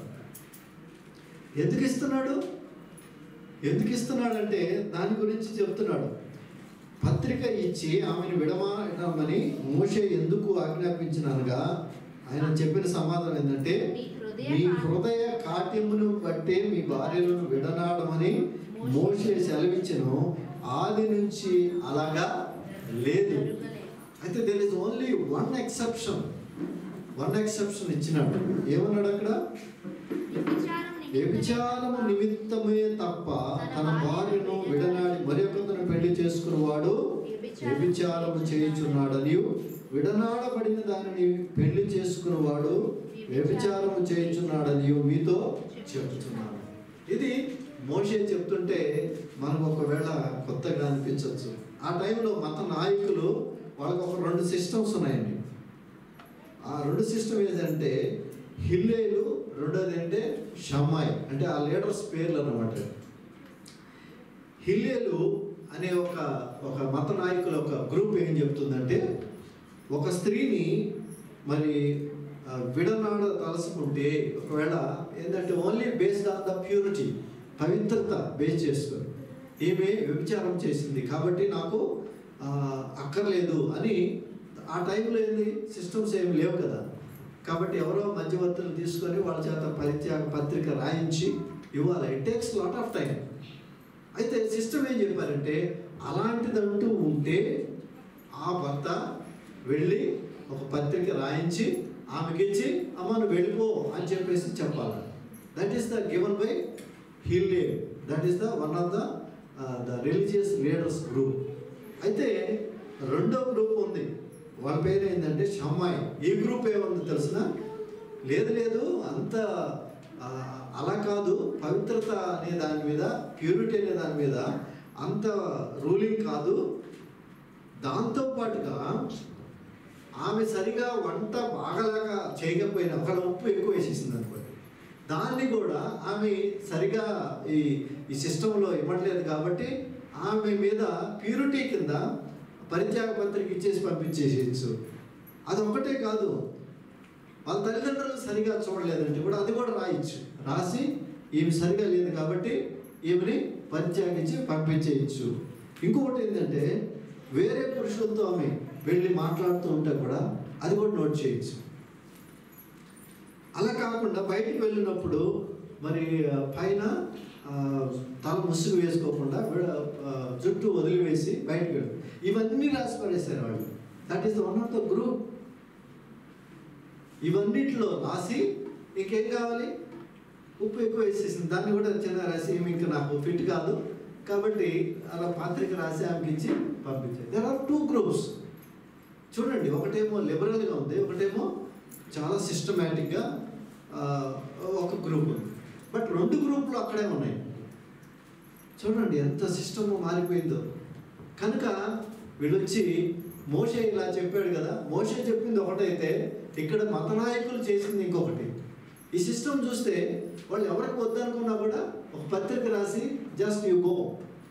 ఎందుకు ఇస్తున్నాడు ఎందుకు ఇస్తున్నాడంటే దాని గురించి చెప్తున్నాడు పత్రిక ఇచ్చి ఆమెను విడమాడమని మోషే ఎందుకు ఆజ్ఞాపించినగా ఆయన చెప్పిన సమాధానం ఏంటంటే మీ హృదయ మీ హృదయ కాట్యమును బట్టే మీ భార్యలను విడనాడమని మోషే సెలవిచ్చను ఆది నుంచి అలాగా లేదు జరగలేదు. అయితే there is only one exception one exception ఇచ్చినాడు ఏమన్నాడు అక్కడ వ్యభిచారం నిమిత్తమే వ్యభిచారము నిమిత్తమే తప్ప తన భార్యను విడనాడి మరి ఒకతను పెళ్లి చేసుకున్నవాడు వ్యభిచారము చేయుచున్నాడని విడనాడబడిన దానిని పెళ్లి చేసుకున్నవాడు వ్యభిచారము చేయుచున్నాడని మీతో చెప్తున్నాను ఇది మోషే చెప్తుంటే మనకు ఒకవేళ కొత్తగా అనిపించవచ్చు ఆ టైంలో మత నాయకులు వాళ్ళకి ఒక రెండు సిస్టమ్స్ ఉన్నాయండి ఆ రెండు సిస్టమ్ ఏంటంటే హిల్లేలు రెండోది అంటే షమ్మాయ్ అంటే ఆ లీడర్స్ పేర్లు అన్నమాట హిల్లేలు అనే ఒక ఒక మత నాయకుల ఒక గ్రూప్ ఏం చెప్తుందంటే ఒక స్త్రీని మరి ఆ, విడనాడ తలసుకుంటే ఒకవేళ ఏంటంటే only based on the purity పవిత్రత బేస్ చేసుకొని ఈమె వ్యభిచారం చేసింది కాబట్టి నాకు ఆ, అక్కర్లేదు అని ఆ టైంలో ఏంది సిస్టమ్స్ ఏమి లేవు కదా కాబట్టి ఎవరో మధ్యవర్తులు తీసుకొని వాళ్ళ చేత పరిత్యాగ పత్రిక రాయించి ఇవ్వాలి it takes lot of time అయితే సిస్టమ్ ఏం చెప్పారంటే అలాంటిదంటూ ఉంటే ఆ భర్త వెళ్ళి ఒక పత్రిక రాయించి ఆమెకి ఇచ్చి అమ్మ నువ్వు వెళ్ళిపో అని చెప్పేసి చెప్పాలి that is the given by Hillel that is the one of the the religious leaders group అయితే రెండో గ్రూప్ ఉంది వాళ్ళ పేరు ఏంటంటే షమ్మాయి ఈ గ్రూప్ ఏముంది తెలిసిన లేదు లేదు అంత ఆ, అలా కాదు పవిత్రత అనే దాని మీద ప్యూరిటీ అనే దాని మీద అంత రూలింగ్ కాదు దాంతో పాటుగా ఆమె సరిగా వంట బాగలాగా చేయకపోయినా ఒక ఉప్పు ఎక్కువ వేసేసింది అనుకోండి దాన్ని కూడా ఆమె సరిగా ఈ ఈ సిస్టంలో ఇవ్వట్లేదు కాబట్టి ఆమె మీద ప్యూరిటీ కింద పరిత్యాగ పత్రిక ఇచ్చేసి పంపించేసేయచ్చు అది ఒకటే కాదు వాళ్ళ తల్లిదండ్రులు సరిగా చూడలేదంటే కూడా అది కూడా రాయొచ్చు రాసి ఈమె సరిగా లేదు కాబట్టి ఈమెని పరిత్యాగించి పంపించేయచ్చు ఇంకొకటి ఏంటంటే వేరే పురుషులతో ఆమె వెళ్ళి మాట్లాడుతూ ఉంటే కూడా అది కూడా నోట్ చేయొచ్చు అలా కాకుండా బయటికి వెళ్ళినప్పుడు మరి ఆ, పైన ఆ, తల ముసుగు వేసుకోకుండా విడ- ఆ, జుట్టు వదిలివేసి బయటికి వెళ్ళి ఇవన్నీ రాసి పడేశారు వాళ్ళు that is one of the group ఇవన్నిటిలో రాసి ఇంకేం కావాలి ఉప్పు ఎక్కువ వేసేసింది దాన్ని కూడా చిన్న రాసి "ఈమె ఇంకా నాకు ఫిట్ కాదు కాబట్టి అలా పత్రిక రాసి ఆమెకి ఇచ్చి పంపించారు దెర్ ఆర్ టూ గ్రూప్స్ చూడండి ఒకటేమో లిబరల్గా ఉంది ఒకటేమో చాలా సిస్టమేటిక్గా ఒక గ్రూప్ ఉంది బట్ రెండు గ్రూపులు అక్కడే ఉన్నాయి చూడండి ఎంత సిస్టమ్ మారిపోయిందో కనుక వీళ్ళు వచ్చి మోషే ఇలా చెప్పాడు కదా మోషే చెప్పింది ఒకటైతే ఇక్కడ మత నాయకులు చేసింది ఇంకొకటి ఈ సిస్టమ్ చూస్తే వాళ్ళు ఎవరికి వద్దనుకున్నా కూడా ఒక పత్రిక రాసి జస్ట్ యూ గో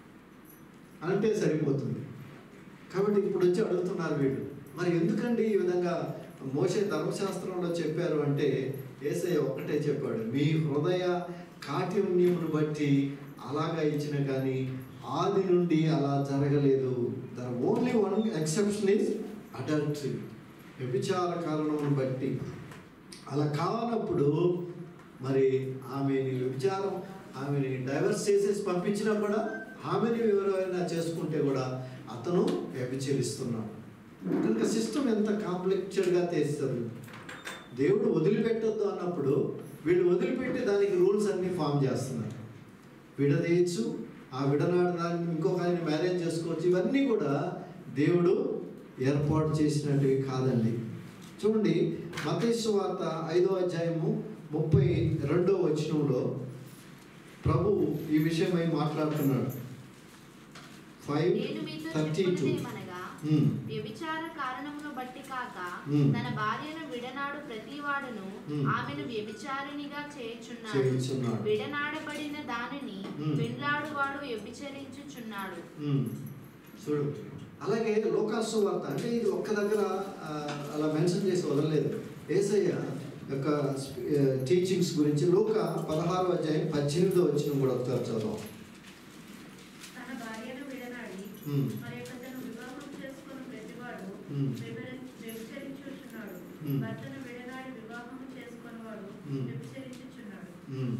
అంటే సరిపోతుంది కాబట్టి ఇప్పుడు వచ్చి అడుగుతున్నారు వీళ్ళు మరి ఎందుకండి ఈ విధంగా మోసే ధర్మశాస్త్రంలో చెప్పారు అంటే ఏసయ్య ఒకటే చెప్పాడు మీ హృదయ కాఠిన్యమును బట్టి అలాగా ఇచ్చిన కానీ ఆది నుండి అలా జరగలేదు the only one exception is adultery వ్యభిచార కారణమును బట్టి అలా కానప్పుడు మరి ఆమెని వ్యభిచారం ఆమెని డైవర్స్ చేసేసి పంపించినా కూడా ఆమెని ఎవరైనా చేసుకుంటే కూడా అతను వ్యభిచరిస్తున్నాడు కనుక సిస్టమ్ ఎంత కాంప్లెక్స్డ్గా తీస్తారు దేవుడు వదిలిపెట్టొద్దు అన్నప్పుడు వీళ్ళు వదిలిపెట్టి దానికి రూల్స్ అన్నీ ఫామ్ చేస్తున్నారు విడదీయచ్చు ఆ విడనాడు దాన్ని ఇంకొక ఆయన మ్యారేజ్ చేసుకోవచ్చు ఇవన్నీ కూడా దేవుడు ఏర్పాటు చేసినట్టువి కాదండి చూడండి మతేశ్వ వార్త ఐదో అధ్యాయము ముప్పై రెండో వచనంలో ప్రభు ఈ విషయమై మాట్లాడుతున్నాడు ఫైవ్ నేను మీతో థర్టీ టూ చెప్పున్నదేమనగా వ్యభిచార కారణమును బట్టి కాక Hmm. తన భార్యను విడనాడు ప్రతివాడును Hmm. ఆమెను వ్యభిచారిణిగా చేయుచున్నాడు చేయుచున్నాడు. విడనాడబడిన దానిని Hmm. పెండ్లాడువాడు వ్యభిచరించుచున్నాడు ఉమ్. చూడు అలాగే లోకాసు వార్త అంటే ఇది ఒక్క దగ్గర ఆ, అలా మెన్షన్ చేసి వదలలేదు ఏసయ్య యొక్క టీచింగ్స్ గురించి లోక పదహారు అధ్యాయం పద్దెనిమిదో వచ్చిన కూడా ఒకసారి చదువు తన భార్యను విడనాడి ఉమ్. మరి ఒకతను వివాహం చేసుకుని ప్రతివాడు Hmm. వ్యభిర- వ్యభిచరించుచున్నాడు Hmm. భర్తను విడనాడి వివాహం చేసుకున్నవాడు Hmm. వ్యభిచరించుచున్నాడు ఉమ్.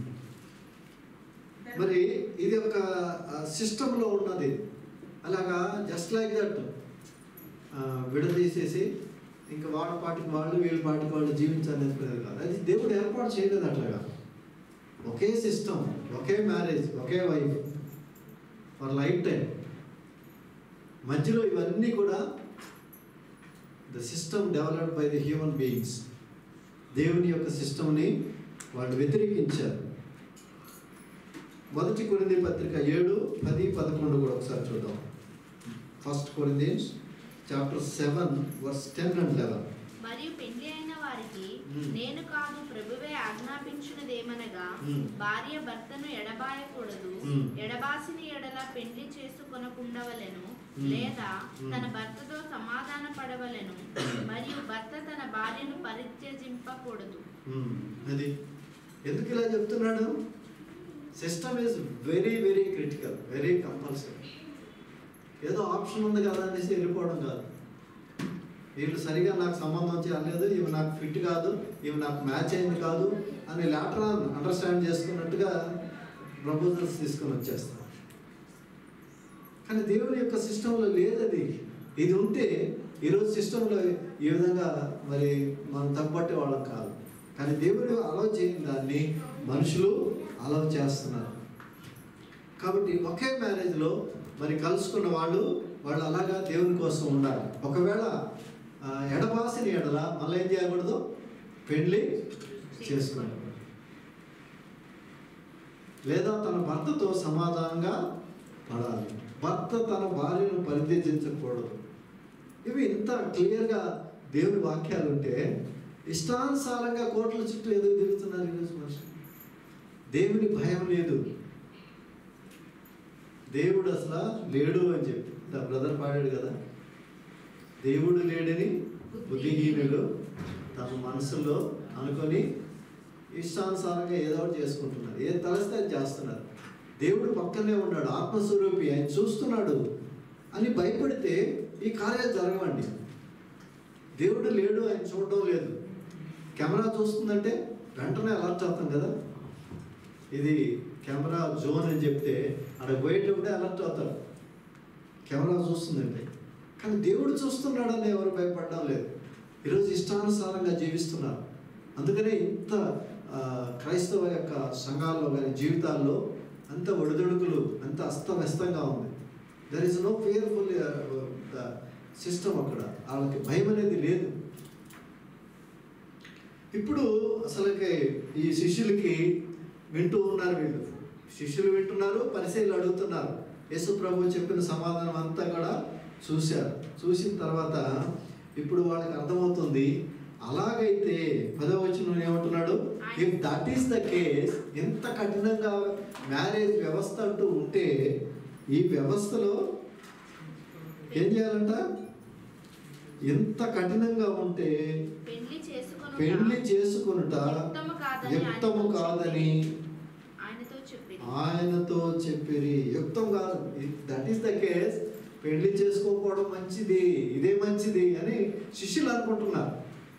మరి ఇది ఒక సిస్టంలో ఉన్నది అలాగా జస్ట్ లైక్ దట్ విడదీసేసి ఇంకా వాళ్ళ పాటికి వాళ్ళు వీళ్ళ పాటికి వాళ్ళు జీవించాలనేది కాదు అది దేవుడు ఏర్పాటు చేయలేదు అట్లాగా ఒకే సిస్టమ్ ఒకే మ్యారేజ్ ఒకే వైఫ్ ఫర్ లైఫ్ టైం మధ్యలో ఇవన్నీ కూడా the system developed by the human beings దేవుని యొక్క సిస్టమ్ని వాళ్ళు వ్యతిరేకించారు మొదటి కొరింది పత్రిక ఏడు పది పదకొండు కూడా ఒకసారి చూద్దాం first Corinthians chapter seven verse ten and eleven మరియు పెళ్లి అయిన వారికి మ్మ్. నేను కాదు ప్రభువే ఆజ్ఞాపించినదేమనగా మ్మ్. భార్య భర్తను ఎడబాయకూడదు మ్మ్. ఎడబాసిన ఎడల పెళ్లి చేసుకొనకుండవలెను మ్మ్. లేదా మ్మ్. తన భర్తతో సమాధాన పడవలెను మరియు భర్త తన భార్యను పరిత్యజింపకూడదు అది ఎందుకు ఇలా చెప్తున్నాడు system is very very critical very compulsory ఏదో ఆప్షన్ ఉంది కదా అనేసి వెళ్ళిపోవడం కాదు వీళ్ళు సరిగా నాకు సంబంధం చేయలేదు ఇవి నాకు ఫిట్ కాదు ఇవి నాకు మ్యాచ్ అయింది కాదు అని లాటర్ అండర్స్టాండ్ చేసుకున్నట్టుగా ప్రపోజల్స్ తీసుకొని వచ్చేస్తారు కానీ దేవుని యొక్క సిస్టంలో లేదు అది ఇది ఉంటే ఈరోజు సిస్టంలో ఈ విధంగా మరి మనం తప్పట్టే వాళ్ళం కాదు కానీ దేవుడు అలౌ చేయని దాన్ని మనుషులు అలౌ చేస్తున్నారు కాబట్టి ఒకే మ్యారేజ్లో మరి కలుసుకున్న వాళ్ళు వాళ్ళు అలాగా దేవుని కోసం ఉండాలి ఒకవేళ ఆ, ఎడబాసిన ఎడల మళ్ళీ ఏం చేయకూడదు పెళ్ళి చేసుకోండి లేదా తన భర్తతో సమాధానంగా పడాలి భర్త తన భార్యను పరిత్యజించకూడదు ఇవి ఇంత క్లియర్గా దేవుని వాక్యాలు ఉంటే ఇష్టానుసారంగా కోట్ల చుట్టూ ఎదురు తిరుగుతున్నారు ఈరోజు మనుషులు దేవుని భయం లేదు దేవుడు అసలు లేడు అని చెప్పి దా బ్రదర్ పాడాడు కదా దేవుడు లేడని బుద్ధిహీనులు తమ మనసులో అనుకొని ఇష్టానుసారంగా ఏదో ఒకటి చేసుకుంటున్నారు ఏది తలస్తే అది చేస్తున్నారు దేవుడు పక్కనే ఉన్నాడు ఆత్మస్వరూపి ఆయన చూస్తున్నాడు అని భయపడితే ఈ కార్యాలు జరగవండి దేవుడు లేడు ఆయన చూడడం లేదు కెమెరా చూస్తుందంటే వెంటనే అలర్ట్ అవుతాం కదా ఇది కెమెరా జోన్ అని చెప్తే అక్కడ పోయేటప్పుడే అలర్ట్ అవుతారు కెమెరా చూస్తుందంటే కానీ దేవుడు చూస్తున్నాడని ఎవరు భయపడడం లేదు ఈరోజు ఇష్టానుసారంగా జీవిస్తున్నారు అందుకనే ఇంత ఆ, క్రైస్తవ యొక్క సంఘాల్లో కానీ జీవితాల్లో అంత ఒడిదొడుకులు అంత అస్తవ్యస్తంగా ఉంది there is no fearful system అక్కడ వాళ్ళకి భయం అనేది లేదు ఇప్పుడు అసలుకి ఈ శిష్యులకి వింటూ ఉన్నారు వీళ్ళు శిష్యులు వింటున్నారు పరిశీలన అడుగుతున్నారు యేసు ప్రభు చెప్పిన సమాధానం అంతా కూడా చూశారు చూసిన తర్వాత ఇప్పుడు వాళ్ళకి అర్థమవుతుంది అలాగైతే పదవచనం ఏమంటున్నాడు if that is the case ఎంత కఠినంగా మ్యారేజ్ వ్యవస్థ అంటూ ఉంటే ఈ వ్యవస్థలో ఏం చేయాలంట ఎంత కఠినంగా ఉంటే పెళ్లి చేసుకొనుట పెళ్లి చేసుకొనుట యుక్తము కాదని యుక్తము ఆయనతో కాదని ఆయనతో చెప్పింది ఆయనతో చెప్పిరి యుక్తం కాదు దట్ ఈస్ ద కేస్ పెళ్లి చేసుకోకపోవడం మంచిది ఇదే మంచిది అని శిష్యులు అనుకుంటున్నారు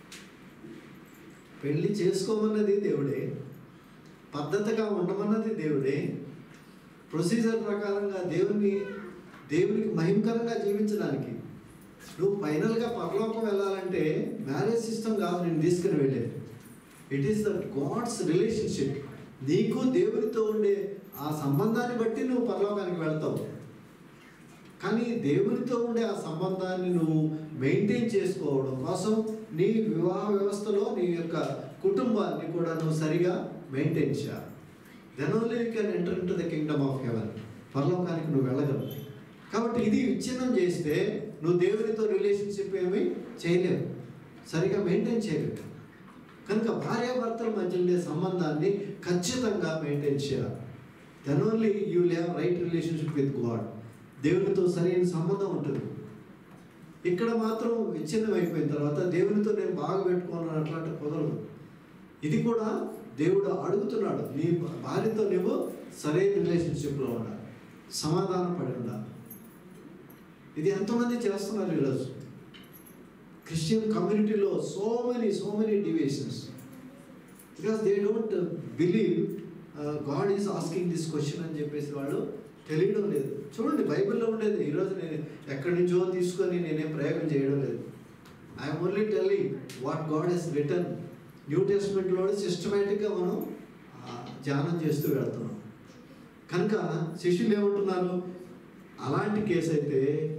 పెళ్లి చేసుకోమన్నది దేవుడే పద్ధతిగా ఉండమన్నది దేవుడే ప్రొసీజర్ ప్రకారంగా దేవుని దేవునికి మహిమకరంగా జీవించడానికి నువ్వు ఫైనల్గా పరలోకం వెళ్ళాలంటే మ్యారేజ్ సిస్టమ్ కాదు నేను తీసుకుని వెళ్ళేది it is the God's relationship నీకు దేవునితో ఉండే ఆ సంబంధాన్ని బట్టి నువ్వు పరలోకానికి వెళ్తావు కానీ దేవునితో ఉండే ఆ సంబంధాన్ని నువ్వు మెయింటైన్ చేసుకోవడం కోసం నీ వివాహ వ్యవస్థలో నీ యొక్క కుటుంబాన్ని కూడా నువ్వు సరిగా మెయింటైన్ చేయాలి then only you can enter into the kingdom of heaven పరలోకానికి నువ్వు వెళ్ళగలవు కాబట్టి ఇది విచ్ఛిన్నం చేస్తే నువ్వు దేవునితో రిలేషన్షిప్ ఏమీ చేయలేవు సరిగా మెయింటైన్ చేయలేవు కనుక భార్యాభర్తల మధ్య ఉండే సంబంధాన్ని ఖచ్చితంగా మెయింటైన్ చేయాలి then only you have right relationship with God దేవునితో సరైన సంబంధం ఉంటుంది ఇక్కడ మాత్రం విచ్ఛిన్నం అయిపోయిన తర్వాత దేవునితో నేను బాగా పెట్టుకున్నాను అట్లాంటి కుదరదు ఇది కూడా దేవుడు అడుగుతున్నాడు నీ భార్యతో నువ్వు సరైన రిలేషన్షిప్లో ఉండాలి సమాధానం పడి ఉండాలి ఇది ఎంతమంది చేస్తున్నారు ఈరోజు క్రిస్టియన్ కమ్యూనిటీలో so many so many deviations because they don't believe God is asking this question అని చెప్పేసి వాళ్ళు తెలియడం లేదు చూడండి బైబిల్లో ఉండేది ఈరోజు నేను ఎక్కడి నుంచో తీసుకొని నేనేం ప్రయోగం చేయడం లేదు I'm only telling what God has written new టెస్ట్మెంట్లో సిస్టమేటిక్గా మనం ఆ, ధ్యానం చేస్తూ వెళ్తున్నాం కనుక శిష్యులు ఏమంటున్నారు అలాంటి కేసు అయితే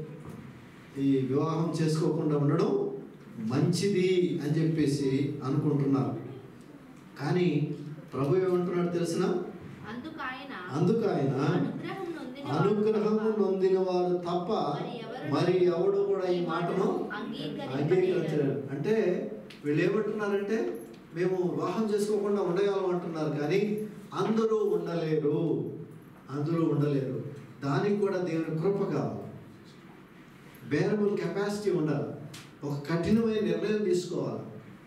ఈ వివాహం చేసుకోకుండా ఉండడం మంచిది అని చెప్పేసి అనుకుంటున్నారు కానీ ప్రభు ఏమంటున్నాడు తెలిసిన అందుకు ఆయన అందుకు ఆయన అనుగ్రహం నొందిన అనుగ్రహము నొందిన వారు తప్ప మరి ఎవడు కూడా ఈ మాటను అంగీకరించలేరు అంటే వీళ్ళు ఏమంటున్నారంటే మేము వివాహం చేసుకోకుండా ఉండగలం అంటున్నారు కానీ అందరూ ఉండలేరు అందరూ ఉండలేరు దానికి కూడా దేవుని కృప కావాలి బేరబుల్ కెపాసిటీ ఉండాలి ఒక కఠినమైన నిర్ణయం తీసుకోవాలి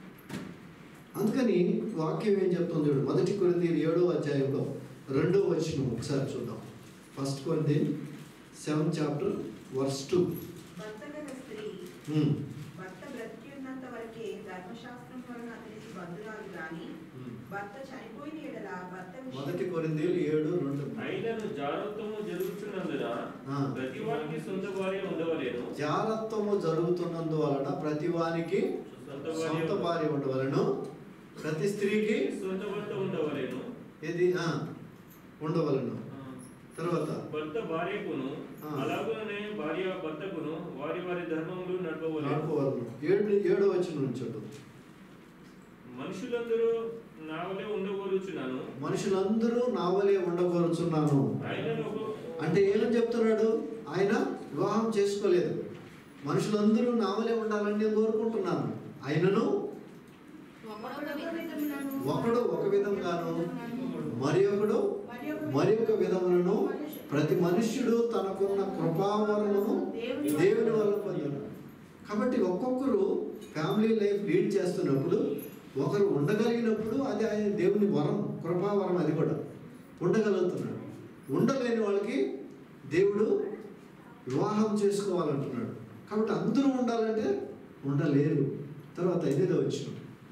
అందుకని వాక్యం ఏం చెప్తుంది చూడు మొదటి కొరింది ఏడో అధ్యాయంలో రెండో వచ్చిన ఒకసారి చూద్దాం ఫస్ట్ కొరింది సెవెన్ చాప్టర్ వర్స్ టూ భర్త గల స్త్రీ భర్త బ్రతికి ఉన్నంత వరకే ధర్మశాస్త్రం వలన అతనికి బంధురాలు గాని భర్త చనిపోయిన ఎడల భర్త విషయం- మొదటి కొరింది ఏడు రెండు అయినను జాగ్రత్తము జరుగుతున్నందున ఆ. ప్రతి వానికి సొంత భార్య ఉండవలేను జారత్వము జరుగుతున్నందువలన ప్రతి వానికి సొంత సొంత భార్య భార్య ఉండవలను ప్రతి స్త్రీకి సొంత భర్త ఉండవలేను ఇది ఆ, ఉండవలను ఆ. తర్వాత భర్త భార్యకును ఆ. అలాగనే భార్య భర్తకును వారి వారి ధర్మములు నడపవలేను నడుపువలను ఏడు ఏడో వచ్చిన నుంచి చూడు మనుషులందరూ నా వలె ఉండగోరుచున్నాను మనుషులందరూ నావలే ఉండగోరుచున్నాను ఆయనను ఒక అంటే ఏమని చెప్తున్నాడు ఆయన వివాహం చేసుకోలేదు మనుషులందరూ నావలే ఉండాలని నేను కోరుకుంటున్నాను ఆయనను ఒకడొక విధములను ఒకడు ఒక విధంగాను మరి ఒకడు మరి ఒక విధములను ప్రతి మనుష్యుడు తనకున్న కృపావరమును దేవుని వల్ల పొందాడు కాబట్టి ఒక్కొక్కరు ఫ్యామిలీ లైఫ్ లీడ్ చేస్తున్నప్పుడు ఒకరు ఉండగలిగినప్పుడు అది ఆయన దేవుని వరం కృపావరం అది కూడా ఉండగలుగుతున్నాడు ఉండలేని వాళ్ళకి దేవుడు వివాహం చేసుకోవాలంటున్నాడు కాబట్టి అందరూ ఉండాలంటే ఉండలేరు తర్వాత ఎనిమిదో వచ్చిన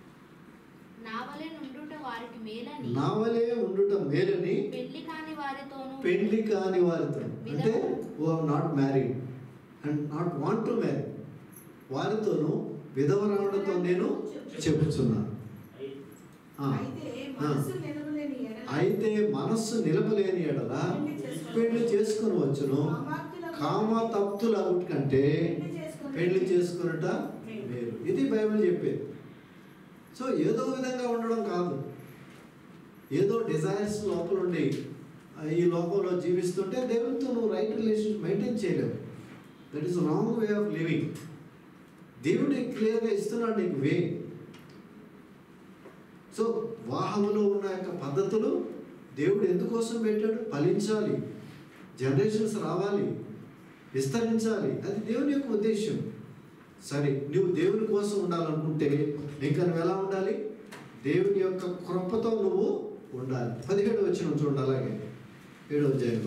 నా వలె నుండుట వారికి మేలని నావలే ఉండుట మేలని పెళ్లి కాని వారితోనూ పెళ్లి కాని వారితో అంటే oh not married and not want to marry వారితోనూ విధవరావులతో నేను చెప్పుచున్నాను ఆ, అయితే మనసు నిలవలేని ఎడల అయితే మనస్సు నిలపలేని ఎడల పెళ్లి చేసుకుని వచ్చును కామ తప్తులు అగుటి కంటే పెళ్లి చేసుకున్నట మేలు ఇది బైబిల్ చెప్పేది సో ఏదో విధంగా ఉండడం కాదు ఏదో డిజైర్స్ లోపల ఉండి ఆ, ఈ లోకంలో జీవిస్తుంటే దేవునితో నువ్వు రైట్ రిలేషన్ మెయింటైన్ చేయలేవు that is wrong way of living దేవుడు క్లియర్గా ఇస్తున్నాడు నీకు వే సో వాహములో ఉన్న యొక్క పద్ధతులు దేవుడు ఎందుకోసం పెట్టాడు ఫలించాలి జనరేషన్స్ రావాలి విస్తరించాలి అది దేవుని యొక్క ఉద్దేశం సరే నువ్వు దేవుని కోసం ఉండాలనుకుంటే ఇంకా నువ్వు ఎలా ఉండాలి దేవుని యొక్క కృపతో నువ్వు ఉండాలి పదిహేడు వచ్చిన చూడండి అలాగే ఏడో అధ్యాయంలో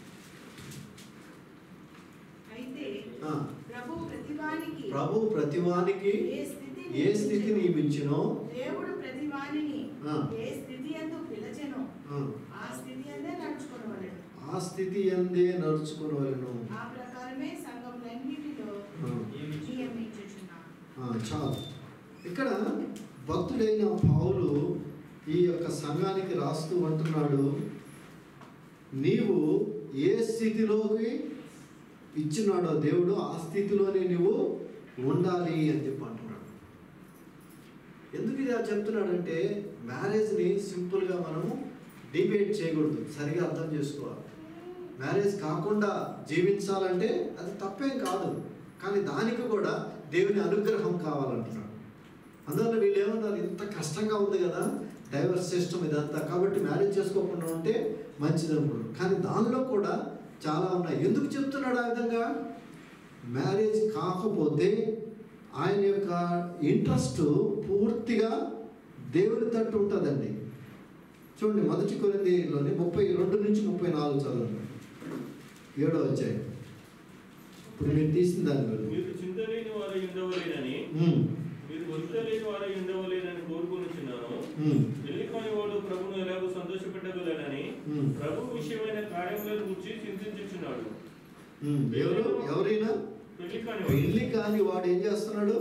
అయితే ఆ, ప్రభు ప్రతివానికి ప్రభు ప్రతివానికి ఏ స్థితి ఏ స్థితి నియమించినో దేవుడు ప్రతివానిని ఆ. ఏ స్థితి ఎందు పిలచెనో ఆ, ఆ స్థితి అందే నడుచుకోవలేదు ఆ స్థితి ఎందే నడుచుకునవలను ఆ ప్రకారమే సంఘములన్నిటిలో ఆ. నియమించుచున్నాను ఆ, చాలు ఇక్కడ భక్తుడైన పౌలు ఈ యొక్క సంఘానికి రాస్తూ అంటున్నాడు నీవు ఏ స్థితిలోకి ఇచ్చినాడో దేవుడు ఆ స్థితిలోనే నువ్వు ఉండాలి అని చెప్పి అంటున్నాడు ఎందుకు ఇది అది చెప్తున్నాడంటే మ్యారేజ్ని సింపుల్గా మనము డిబేట్ చేయకూడదు సరిగా అర్థం చేసుకోవాలి మ్యారేజ్ కాకుండా జీవించాలంటే అది తప్పేం కాదు కానీ దానికి కూడా దేవుని అనుగ్రహం కావాలంటున్నాడు అందువల్ల వీళ్ళు ఏమన్నారు ఇంత కష్టంగా ఉంది కదా డైవర్స్ సిస్టమ్ ఇదంతా కాబట్టి మ్యారేజ్ చేసుకోకుండా ఉంటే మంచిది అనుకున్నాడు కానీ దానిలో కూడా చాలా ఉన్నాయి ఎందుకు చెప్తున్నాడు ఆ విధంగా మ్యారేజ్ కాకపోతే ఆయన యొక్క ఇంట్రెస్ట్ పూర్తిగా దేవుని తట్టు ఉంటుందండి చూడండి మొదటి కొరిందిలోని ముప్పై రెండు నుంచి ముప్పై నాలుగు చదవండి ఏడో వచ్చాయి ఇప్పుడు మీరు తీసిన దాని మీద మీరు చింతలేని వారు ఉండవలేనని ఉమ్, మీరు చింతలేని వారు ఉండవలేనని కోరుకొనుచున్నాను ఉమ్, పెళ్లి కాని వాడు ప్రభును ఎలాగో సంతోషపెట్టగలనని ఉమ్, ప్రభు విషయమైన కార్యములను గురించి చింతించుచున్నాడు ఉమ్. ఎవరు ఎవరైనా పెళ్లి కాని పెళ్లి కాని వాడు ఏం చేస్తున్నాడు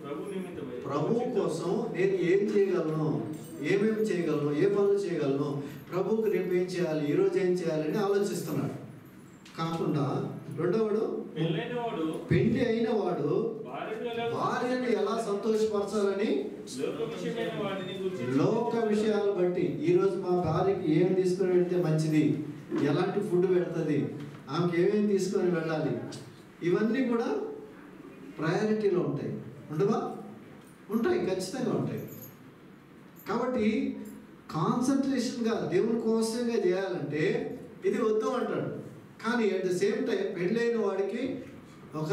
ప్రభు నిమిత్తమై ప్రభు కోసం నేను ఏం చేయగలను ఏమేమి చేయగలను ఏ పనులు చేయగలను ప్రభువుకి రేపు ఏం చేయాలి ఈరోజు ఏం చేయాలని ఆలోచిస్తున్నాడు కాకుండా రెండవడు పెళ్ళైన వాడు పెళ్లి అయిన వాడు భార్యను ఎలా భార్యను ఎలా సంతోషపరచాలని లోక విషయమైన వాటిని గురించి లోక విషయాలు బట్టి ఈరోజు మా భార్యకి ఏం తీసుకొని వెళ్తే మంచిది ఎలాంటి ఫుడ్ పెడుతుంది ఆమెకి ఏమేమి తీసుకొని వెళ్ళాలి ఇవన్నీ కూడా ప్రయారిటీలో ఉంటాయి ఉండవా ఉంటాయి ఖచ్చితంగా ఉంటాయి కాబట్టి కాన్సన్ట్రేషన్గా దేవుని కోసంగా చేయాలంటే ఇది వద్దు అంటాడు కానీ అట్ ద సేమ్ టైం పెళ్ళైన వాడికి ఒక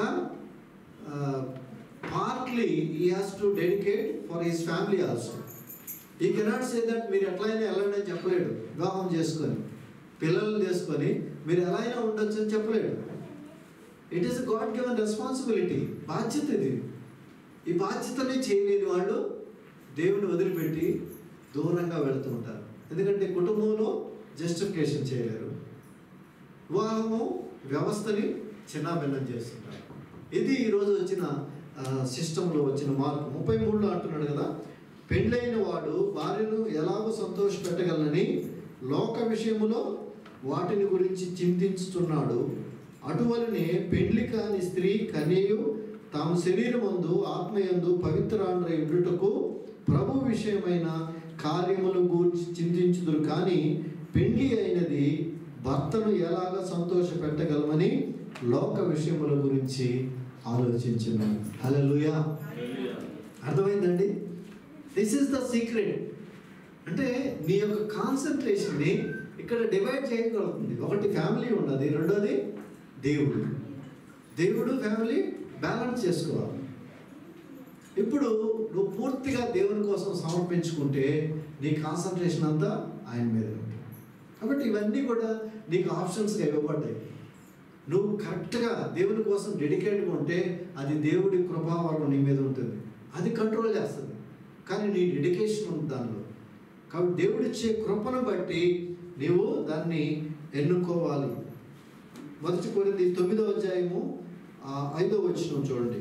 partly he has to dedicate for his family also he cannot say that మీరు ఎట్లయినా వెళ్ళండి అని చెప్పలేడు వివాహం చేసుకొని పిల్లల్ని చేసుకొని మీరు ఎలా అయినా ఉండొచ్చు అని చెప్పలేడు it is God given responsibility బాధ్యత ఇది ఈ బాధ్యతని చేయలేని వాళ్ళు దేవుని వదిలిపెట్టి దూరంగా వెళుతూ ఉంటారు ఎందుకంటే కుటుంబంలో జస్టిఫికేషన్ చేయలేరు వివాహము వ్యవస్థని చిన్నాభిన్నం చేస్తుంటారు ఇది ఈరోజు వచ్చిన సిస్టంలో వచ్చిన మార్పు ముప్పై మూడులో అంటున్నాడు కదా పెళ్ళైన వాడు భార్యను ఎలాగో సంతోష పెట్టగలనని లోక విషయములో వాటిని గురించి చింతించుతున్నాడు అటువలనే పెళ్లి కాని స్త్రీ కన్యయు తాము శరీరమందు ఆత్మయందు పవిత్రాండ్ర ఉండుటకు ప్రభు విషయమైన కార్యములు గూర్చి చింతించుదురు కానీ పెళ్లి అయినది భర్తను ఎలాగ సంతోష పెట్టగలమని లోక విషయముల గురించి ఆలోచించున్నాను హల్లెలూయా అర్థమైందండి దిస్ ఇస్ ద సీక్రెట్ అంటే నీ యొక్క కాన్సన్ట్రేషన్ని ఇక్కడ డివైడ్ చేయగలుగుతుంది ఒకటి ఫ్యామిలీ ఉన్నది రెండోది దేవుడు దేవుడు ఫ్యామిలీ బ్యాలెన్స్ చేసుకోవాలి ఇప్పుడు నువ్వు పూర్తిగా దేవుని కోసం సమర్పించుకుంటే నీ కాన్సన్ట్రేషన్ అంతా ఆయన మీద ఉంటుంది కాబట్టి ఇవన్నీ కూడా నీకు ఆప్షన్స్గా ఇవ్వబడ్డాయి నువ్వు కరెక్ట్గా దేవుని కోసం డెడికేట్గా ఉంటే అది దేవుడి కృపావరం నీ మీద ఉంటుంది అది కంట్రోల్ చేస్తుంది కానీ నీ డెడికేషన్ ఉంది దానిలో కాబట్టి దేవుడు ఇచ్చే కృపను బట్టి నీవు దాన్ని ఎన్నుకోవాలి మొదటి కొరింది తొమ్మిదో అధ్యాయము ఆ, ఐదో వచ్చిన చూడండి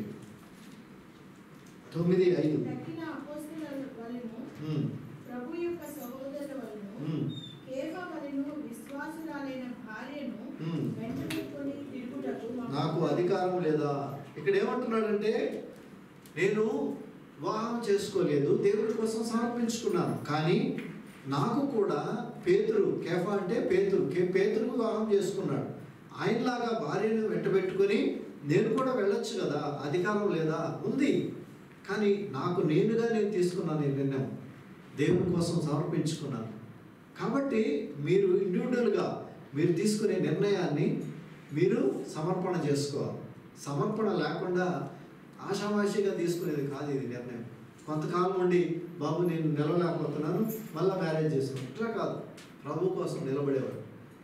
తొమ్మిది ఐదు తక్కిన అపోస్తల వలెను ఉమ్, ప్రభు యొక్క సహోదరుల వలెను ఉమ్, కేఫ వలెను విశ్వాసురాలైన భార్యను ఉమ్. వెంటబెట్టుకొని తిరుగుటకు మాకు నాకు అధికారం లేదా ఇక్కడ ఏమంటున్నాడంటే నేను వివాహం చేసుకోలేదు దేవుడి కోసం సమర్పించుకున్నాను కానీ నాకు కూడా పేతురు కేఫా అంటే పేతురు కే పేతురు వివాహం చేసుకున్నాడు ఆయనలాగా భార్యను వెంటబెట్టుకొని నేను కూడా వెళ్ళొచ్చు కదా అధికారం లేదా ఉంది కానీ నాకు నేనుగా నేను తీసుకున్నాను ఈ నిర్ణయం దేవుని కోసం సమర్పించుకున్నాను కాబట్టి మీరు ఇండివిజువల్గా మీరు తీసుకునే నిర్ణయాన్ని మీరు సమర్పణ చేసుకోవాలి సమర్పణ లేకుండా ఆషామాషిగా తీసుకునేది కాదు ఇది నిర్ణయం కొంతకాలం ఉండి బాబు నేను నిలవలేకపోతున్నాను మళ్ళీ మ్యారేజ్ చేసుకున్నాను ఇట్లా కాదు ప్రభు కోసం నిలబడేవాడు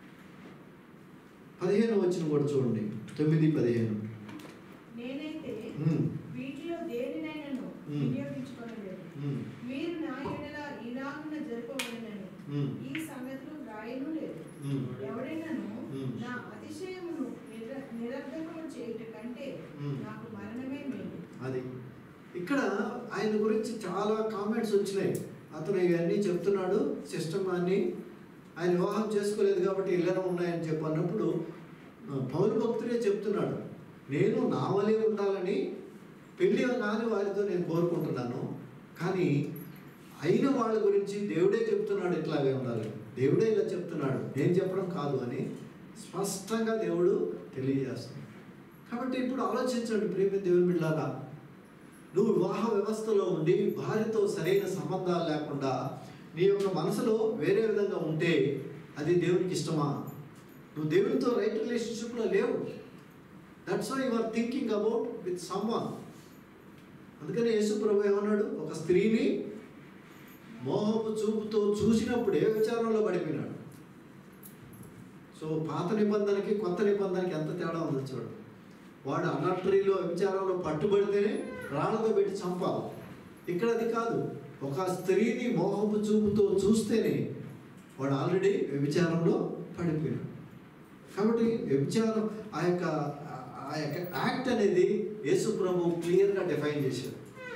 పదిహేను వచ్చిన కూడా చూడండి తొమ్మిది పదిహేను నేనైతే ఉమ్, వీటిలో దేనినైనాను మ్మ్. వినియోగించుకోలేదు ఉమ్, మీరు నా ఎడల ఇలాగున జరపవలనని ఉమ్, ఈ సంగతులు వ్రాయను లేదు ఉమ్, ఎవడైనాను మ్మ్. నా అతిశయమును నిర- నిరర్ధకము చేయుట కంటే మ్మ్. నాకు మరణమే మేలు అది ఇక్కడ ఆయన గురించి చాలా కామెంట్స్ వచ్చినాయి అతను ఇవన్నీ చెప్తున్నాడు సిస్టమ్ అన్ని ఆయన వివాహం చేసుకోలేదు కాబట్టి ఇళ్ళనే ఉన్నాయని చెప్పి అన్నప్పుడు ఆ, పౌరు భక్తుడే చెప్తున్నాడు నేను నా వలే ఉండాలని పెళ్ళి కాని వారితో నేను కోరుకుంటున్నాను కానీ అయిన వాళ్ళ గురించి దేవుడే చెప్తున్నాడు ఇట్లాగే ఉండాలి దేవుడే ఇలా చెప్తున్నాడు నేను చెప్పడం కాదు అని స్పష్టంగా దేవుడు తెలియజేస్తున్నాడు కాబట్టి ఇప్పుడు ఆలోచించండి ప్రేమ దేవుని బిడ్డారా నువ్వు వివాహ వ్యవస్థలో ఉండి భార్యతో సరైన సంబంధాలు లేకుండా నీ యొక్క మనసులో వేరే విధంగా ఉంటే అది దేవునికి ఇష్టమా నువ్వు దేవునితో రైట్ రిలేషన్షిప్లో లేవు that's why you are thinking about with someone అందుకని యేసు ప్రభు ఏమన్నాడు ఒక స్త్రీని మోహపు చూపుతో చూసినప్పుడే విచారంలో పడిపోయినాడు సో పాత నిబంధనకి కొత్త నిబంధనకి ఎంత తేడా ఉందో చూడు వాడు అన్నట్రీలో విచారంలో పట్టుబడితేనే రాళ్ళతో పెట్టి చంపాలి ఇక్కడ అది కాదు ఒక స్త్రీని మోహపు చూపుతో చూస్తేనే వాడు ఆల్రెడీ వ్యభిచారంలో పడిపోయాడు కాబట్టి వ్యభిచారం ఆ యొక్క ఆ యొక్క యాక్ట్ అనేది యేసు ప్రభు క్లియర్గా డిఫైన్ చేశాడు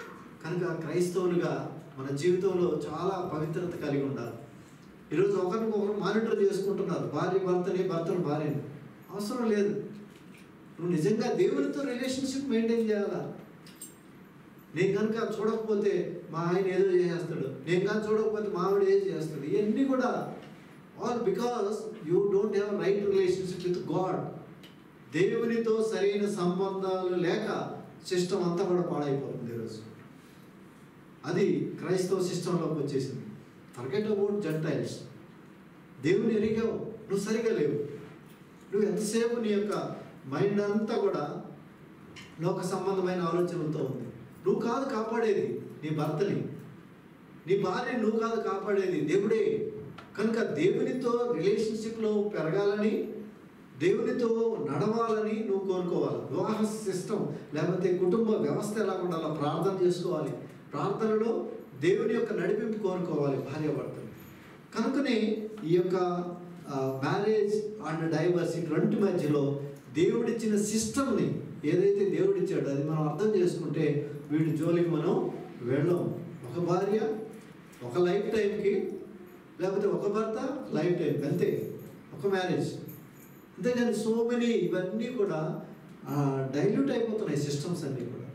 కనుక క్రైస్తవులుగా మన జీవితంలో చాలా పవిత్రత కలిగి ఉండాలి ఈరోజు ఒకరికొకరు మానిటర్ చేసుకుంటున్నారు భార్య భర్తని భర్తను భార్యని అవసరం లేదు నువ్వు నిజంగా దేవునితో రిలేషన్షిప్ మెయింటైన్ చేయాలా నేను కనుక చూడకపోతే మా ఆయన ఏదో చేసేస్తాడు నేను కనుక చూడకపోతే మా ఆవిడ ఏదో చేస్తాడు ఇవన్నీ కూడా all because you don't have right relationship with God దేవునితో సరైన సంబంధాలు లేక సిస్టమ్ అంతా కూడా పాడైపోతుంది ఈరోజు అది క్రైస్తవ సిస్టంలోకి వచ్చేసింది ఫర్గెట్ అబౌట్ జంటైల్స్ దేవుని ఎరిగావు నువ్వు సరిగా లేవు నువ్వు ఎంతసేపు నీ యొక్క మైండ్ అంతా కూడా లోక సంబంధమైన ఆలోచనలతో ఉంది నువ్వు కాదు కాపాడేది నీ భర్తని నీ భార్యని నువ్వు కాదు కాపాడేది దేవుడే కనుక దేవునితో రిలేషన్షిప్లో పెరగాలని దేవునితో నడవాలని నువ్వు కోరుకోవాలి వివాహ సిస్టమ్ లేకపోతే కుటుంబ వ్యవస్థ ఎలా ఉండాలో ప్రార్థన చేసుకోవాలి ప్రార్థనలో దేవుని యొక్క నడిపింపు కోరుకోవాలి భార్యాభర్తలు కనుకనే ఈ యొక్క మ్యారేజ్ అండ్ డైవర్స్ ఈ రెండు మధ్యలో దేవుడిచ్చిన సిస్టమ్ని ఏదైతే దేవుడిచ్చాడో అది మనం అర్థం చేసుకుంటే వీడి జోలికి మనం వెళ్ళం ఒక భార్య ఒక లైఫ్ టైంకి లేకపోతే ఒక భర్త లైఫ్ టైం అంతే ఒక మ్యారేజ్ అంతేగాని సో మెనీ ఇవన్నీ కూడా డైల్యూట్ అయిపోతున్నాయి సిస్టమ్స్ అన్నీ కూడా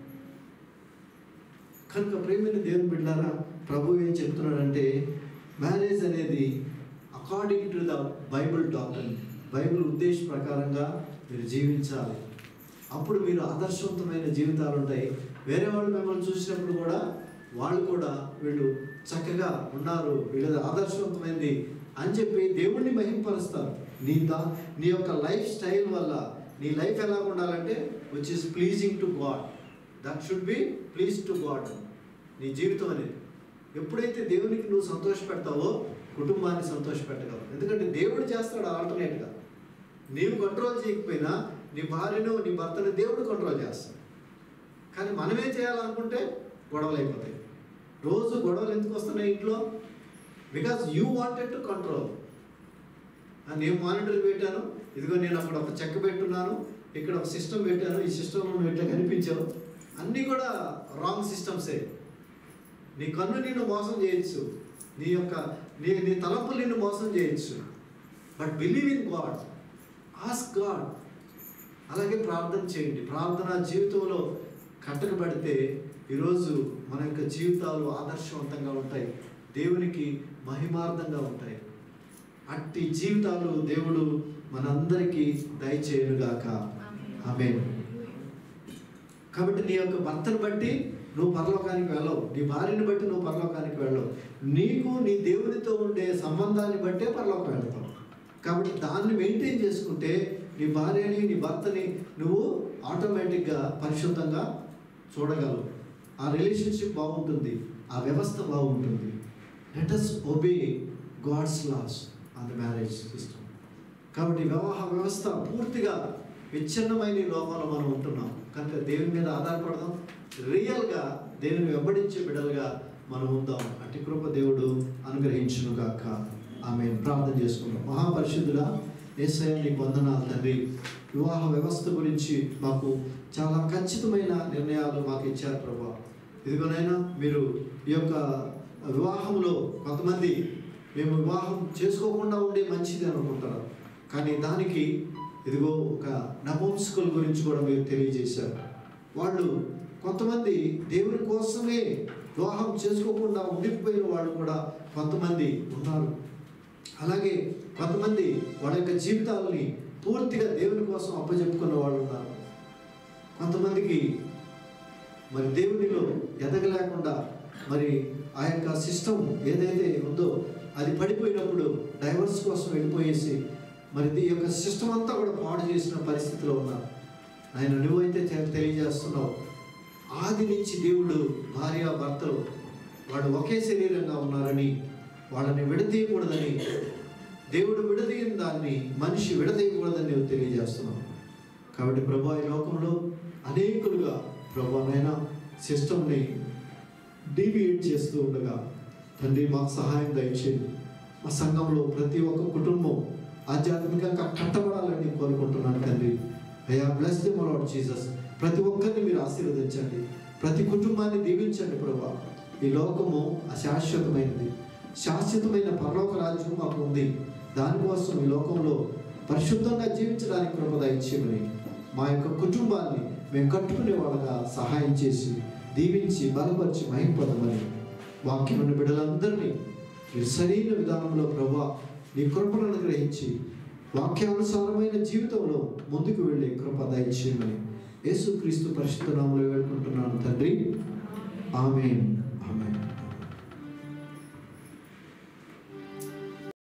కనుక ప్రేమైన దేవుని బిడ్డారా ప్రభు ఏం చెప్తున్నాడంటే మ్యారేజ్ అనేది according to the Bible doctor Bible ఉద్దేశ ప్రకారంగా మీరు జీవించాలి అప్పుడు మీరు ఆదర్శవంతమైన జీవితాలు ఉంటాయి వేరే వాళ్ళు మిమ్మల్ని చూసినప్పుడు కూడా వాళ్ళు కూడా వీళ్ళు చక్కగా ఉన్నారు వీళ్ళది ఆదర్శవంతమైనది అని చెప్పి దేవుణ్ణి మహింపరుస్తారు నీ దా నీ యొక్క లైఫ్ స్టైల్ వల్ల నీ లైఫ్ ఎలా ఉండాలంటే which is pleasing to God that should be please to God నీ జీవితం అనేది ఎప్పుడైతే దేవునికి నువ్వు సంతోష పెడతావో కుటుంబాన్ని సంతోష పెట్టగలవు ఎందుకంటే దేవుడు చేస్తాడు ఆల్టర్నేట్గా నీవు కంట్రోల్ చేయకపోయినా నీ భార్యను నీ భర్తను దేవుడు కంట్రోల్ చేస్తాడు కానీ మనమే చేయాలనుకుంటే గొడవలు అయిపోతాయి రోజు గొడవలు ఎందుకు వస్తున్నాయి ఇంట్లో because you wanted to control నేను మానిటర్ పెట్టాను ఇదిగో నేను అక్కడ ఒక చెక్క పెట్టున్నాను ఇక్కడ ఒక సిస్టమ్ పెట్టాను ఈ సిస్టంలో నువ్వు ఇట్లా కనిపించావు అన్నీ కూడా రాంగ్ సిస్టమ్సే నీ కన్ను నిన్ను మోసం చేయొచ్చు నీ యొక్క నీ నీ తలంపులు నిన్ను మోసం చేయొచ్చు but believe in God ask God అలాగే ప్రార్థన చేయండి ప్రార్థన జీవితంలో కట్టకబడితే ఈరోజు మన యొక్క జీవితాలు ఆదర్శవంతంగా ఉంటాయి దేవునికి మహిమార్థంగా ఉంటాయి అట్టి జీవితాలు దేవుడు మనందరికీ దయచేయునుగాక ఆమె కాబట్టి నీ యొక్క భర్తను బట్టి నువ్వు పరలోకానికి వెళ్ళవు నీ భార్యని బట్టి నువ్వు పరలోకానికి వెళ్ళవు నీకు నీ దేవునితో ఉండే సంబంధాన్ని బట్టే పరలోకం వెళ్తావు కాబట్టి దాన్ని మెయింటైన్ చేసుకుంటే నీ భార్యని నీ భర్తని నువ్వు ఆటోమేటిక్గా పరిశుద్ధంగా చూడగలవు ఆ రిలేషన్షిప్ బాగుంటుంది ఆ వ్యవస్థ బాగుంటుంది let us obey God's laws on the marriage system కాబట్టి వివాహ వ్యవస్థ పూర్తిగా విచ్ఛిన్నమైన ఈ లోకంలో మనం ఉంటున్నాం కనుక దేవుని మీద ఆధారపడదాం రియల్గా దేవుని వెంబడించే బిడలుగా మనం ఉందాం అట్టి కృప దేవుడు అనుగ్రహించును గాక ఆమె ప్రార్థన చేసుకుందాం మహాపరిశుద్ధుల ఏసయ నీకు వందనాలు తండ్రి వివాహ వ్యవస్థ గురించి మాకు చాలా ఖచ్చితమైన నిర్ణయాలు మాకు ఇచ్చారు ప్రభా ఇదిగోనైనా మీరు ఈ యొక్క వివాహంలో కొంతమంది మేము వివాహం చేసుకోకుండా ఉండే మంచిది అనుకుంటారు కానీ దానికి ఇదిగో ఒక నపుంసకుల గురించి కూడా మీరు తెలియజేశారు వాళ్ళు కొంతమంది దేవుని కోసమే వివాహం చేసుకోకుండా ఉండిపోయిన వాళ్ళు కూడా కొంతమంది ఉన్నారు అలాగే కొంతమంది వాళ్ళ యొక్క జీవితాలని పూర్తిగా దేవుని కోసం అప్పచెప్పుకున్న వాళ్ళు ఉన్నారు కొంతమందికి మరి దేవునిలో ఎదగలేకుండా మరి ఆ యొక్క సిస్టమ్ ఏదైతే ఉందో అది పడిపోయినప్పుడు డైవర్స్ కోసం వెళ్ళిపోయేసి మరి ఈ యొక్క సిస్టమ్ అంతా కూడా పాడు చేసిన పరిస్థితిలో ఉన్నారు ఆయన నువ్వైతే తె- తెలియజేస్తున్నావు ఆది నుంచి దేవుడు భార్య భర్తలు వాళ్ళు ఒకే శరీరంగా ఉన్నారని వాళ్ళని విడదీయకూడదని దేవుడు విడదీయని దాన్ని మనిషి విడదీయకూడదని నువ్వు తెలియజేస్తున్నావు కాబట్టి ప్రభా ఈ లోకంలో అనేకులుగా ప్రభానైనా సిస్టమ్ని డీవియేట్ చేస్తూ ఉండగా తండ్రి మాకు సహాయం దయచేయండి మా సంఘంలో ప్రతి ఒక్క కుటుంబం ఆధ్యాత్మికంగా కట్టబడాలని కోరుకుంటున్నాను తండ్రి అయ్యా బ్లెస్ ది లార్డ్ జీసస్ ప్రతి ఒక్కరిని మీరు ఆశీర్వదించండి ప్రతి కుటుంబాన్ని దీవించండి ప్రభా ఈ లోకము అశాశ్వతమైనది శాశ్వతమైన పరలోక రాజ్యం మాకు ఉంది దానికోసం ఈ లోకంలో పరిశుద్ధంగా జీవించడానికి కృప దయచేయమని మా యొక్క కుటుంబాన్ని మేము కట్టుకునే వాళ్ళగా సహాయం చేసి దీవించి బలపరిచి మహింపదమని వాక్యమైన బిడ్డలందరినీ మీరు సరైన విధానంలో ప్రభా నీ కృపను అనుగ్రహించి వాక్యానుసారమైన జీవితంలో ముందుకు వెళ్ళే కృప దయచేయమని యేసుక్రీస్తు పరిశుద్ధ నామంలో వేడుకుంటున్నాను తండ్రి ఆమెన్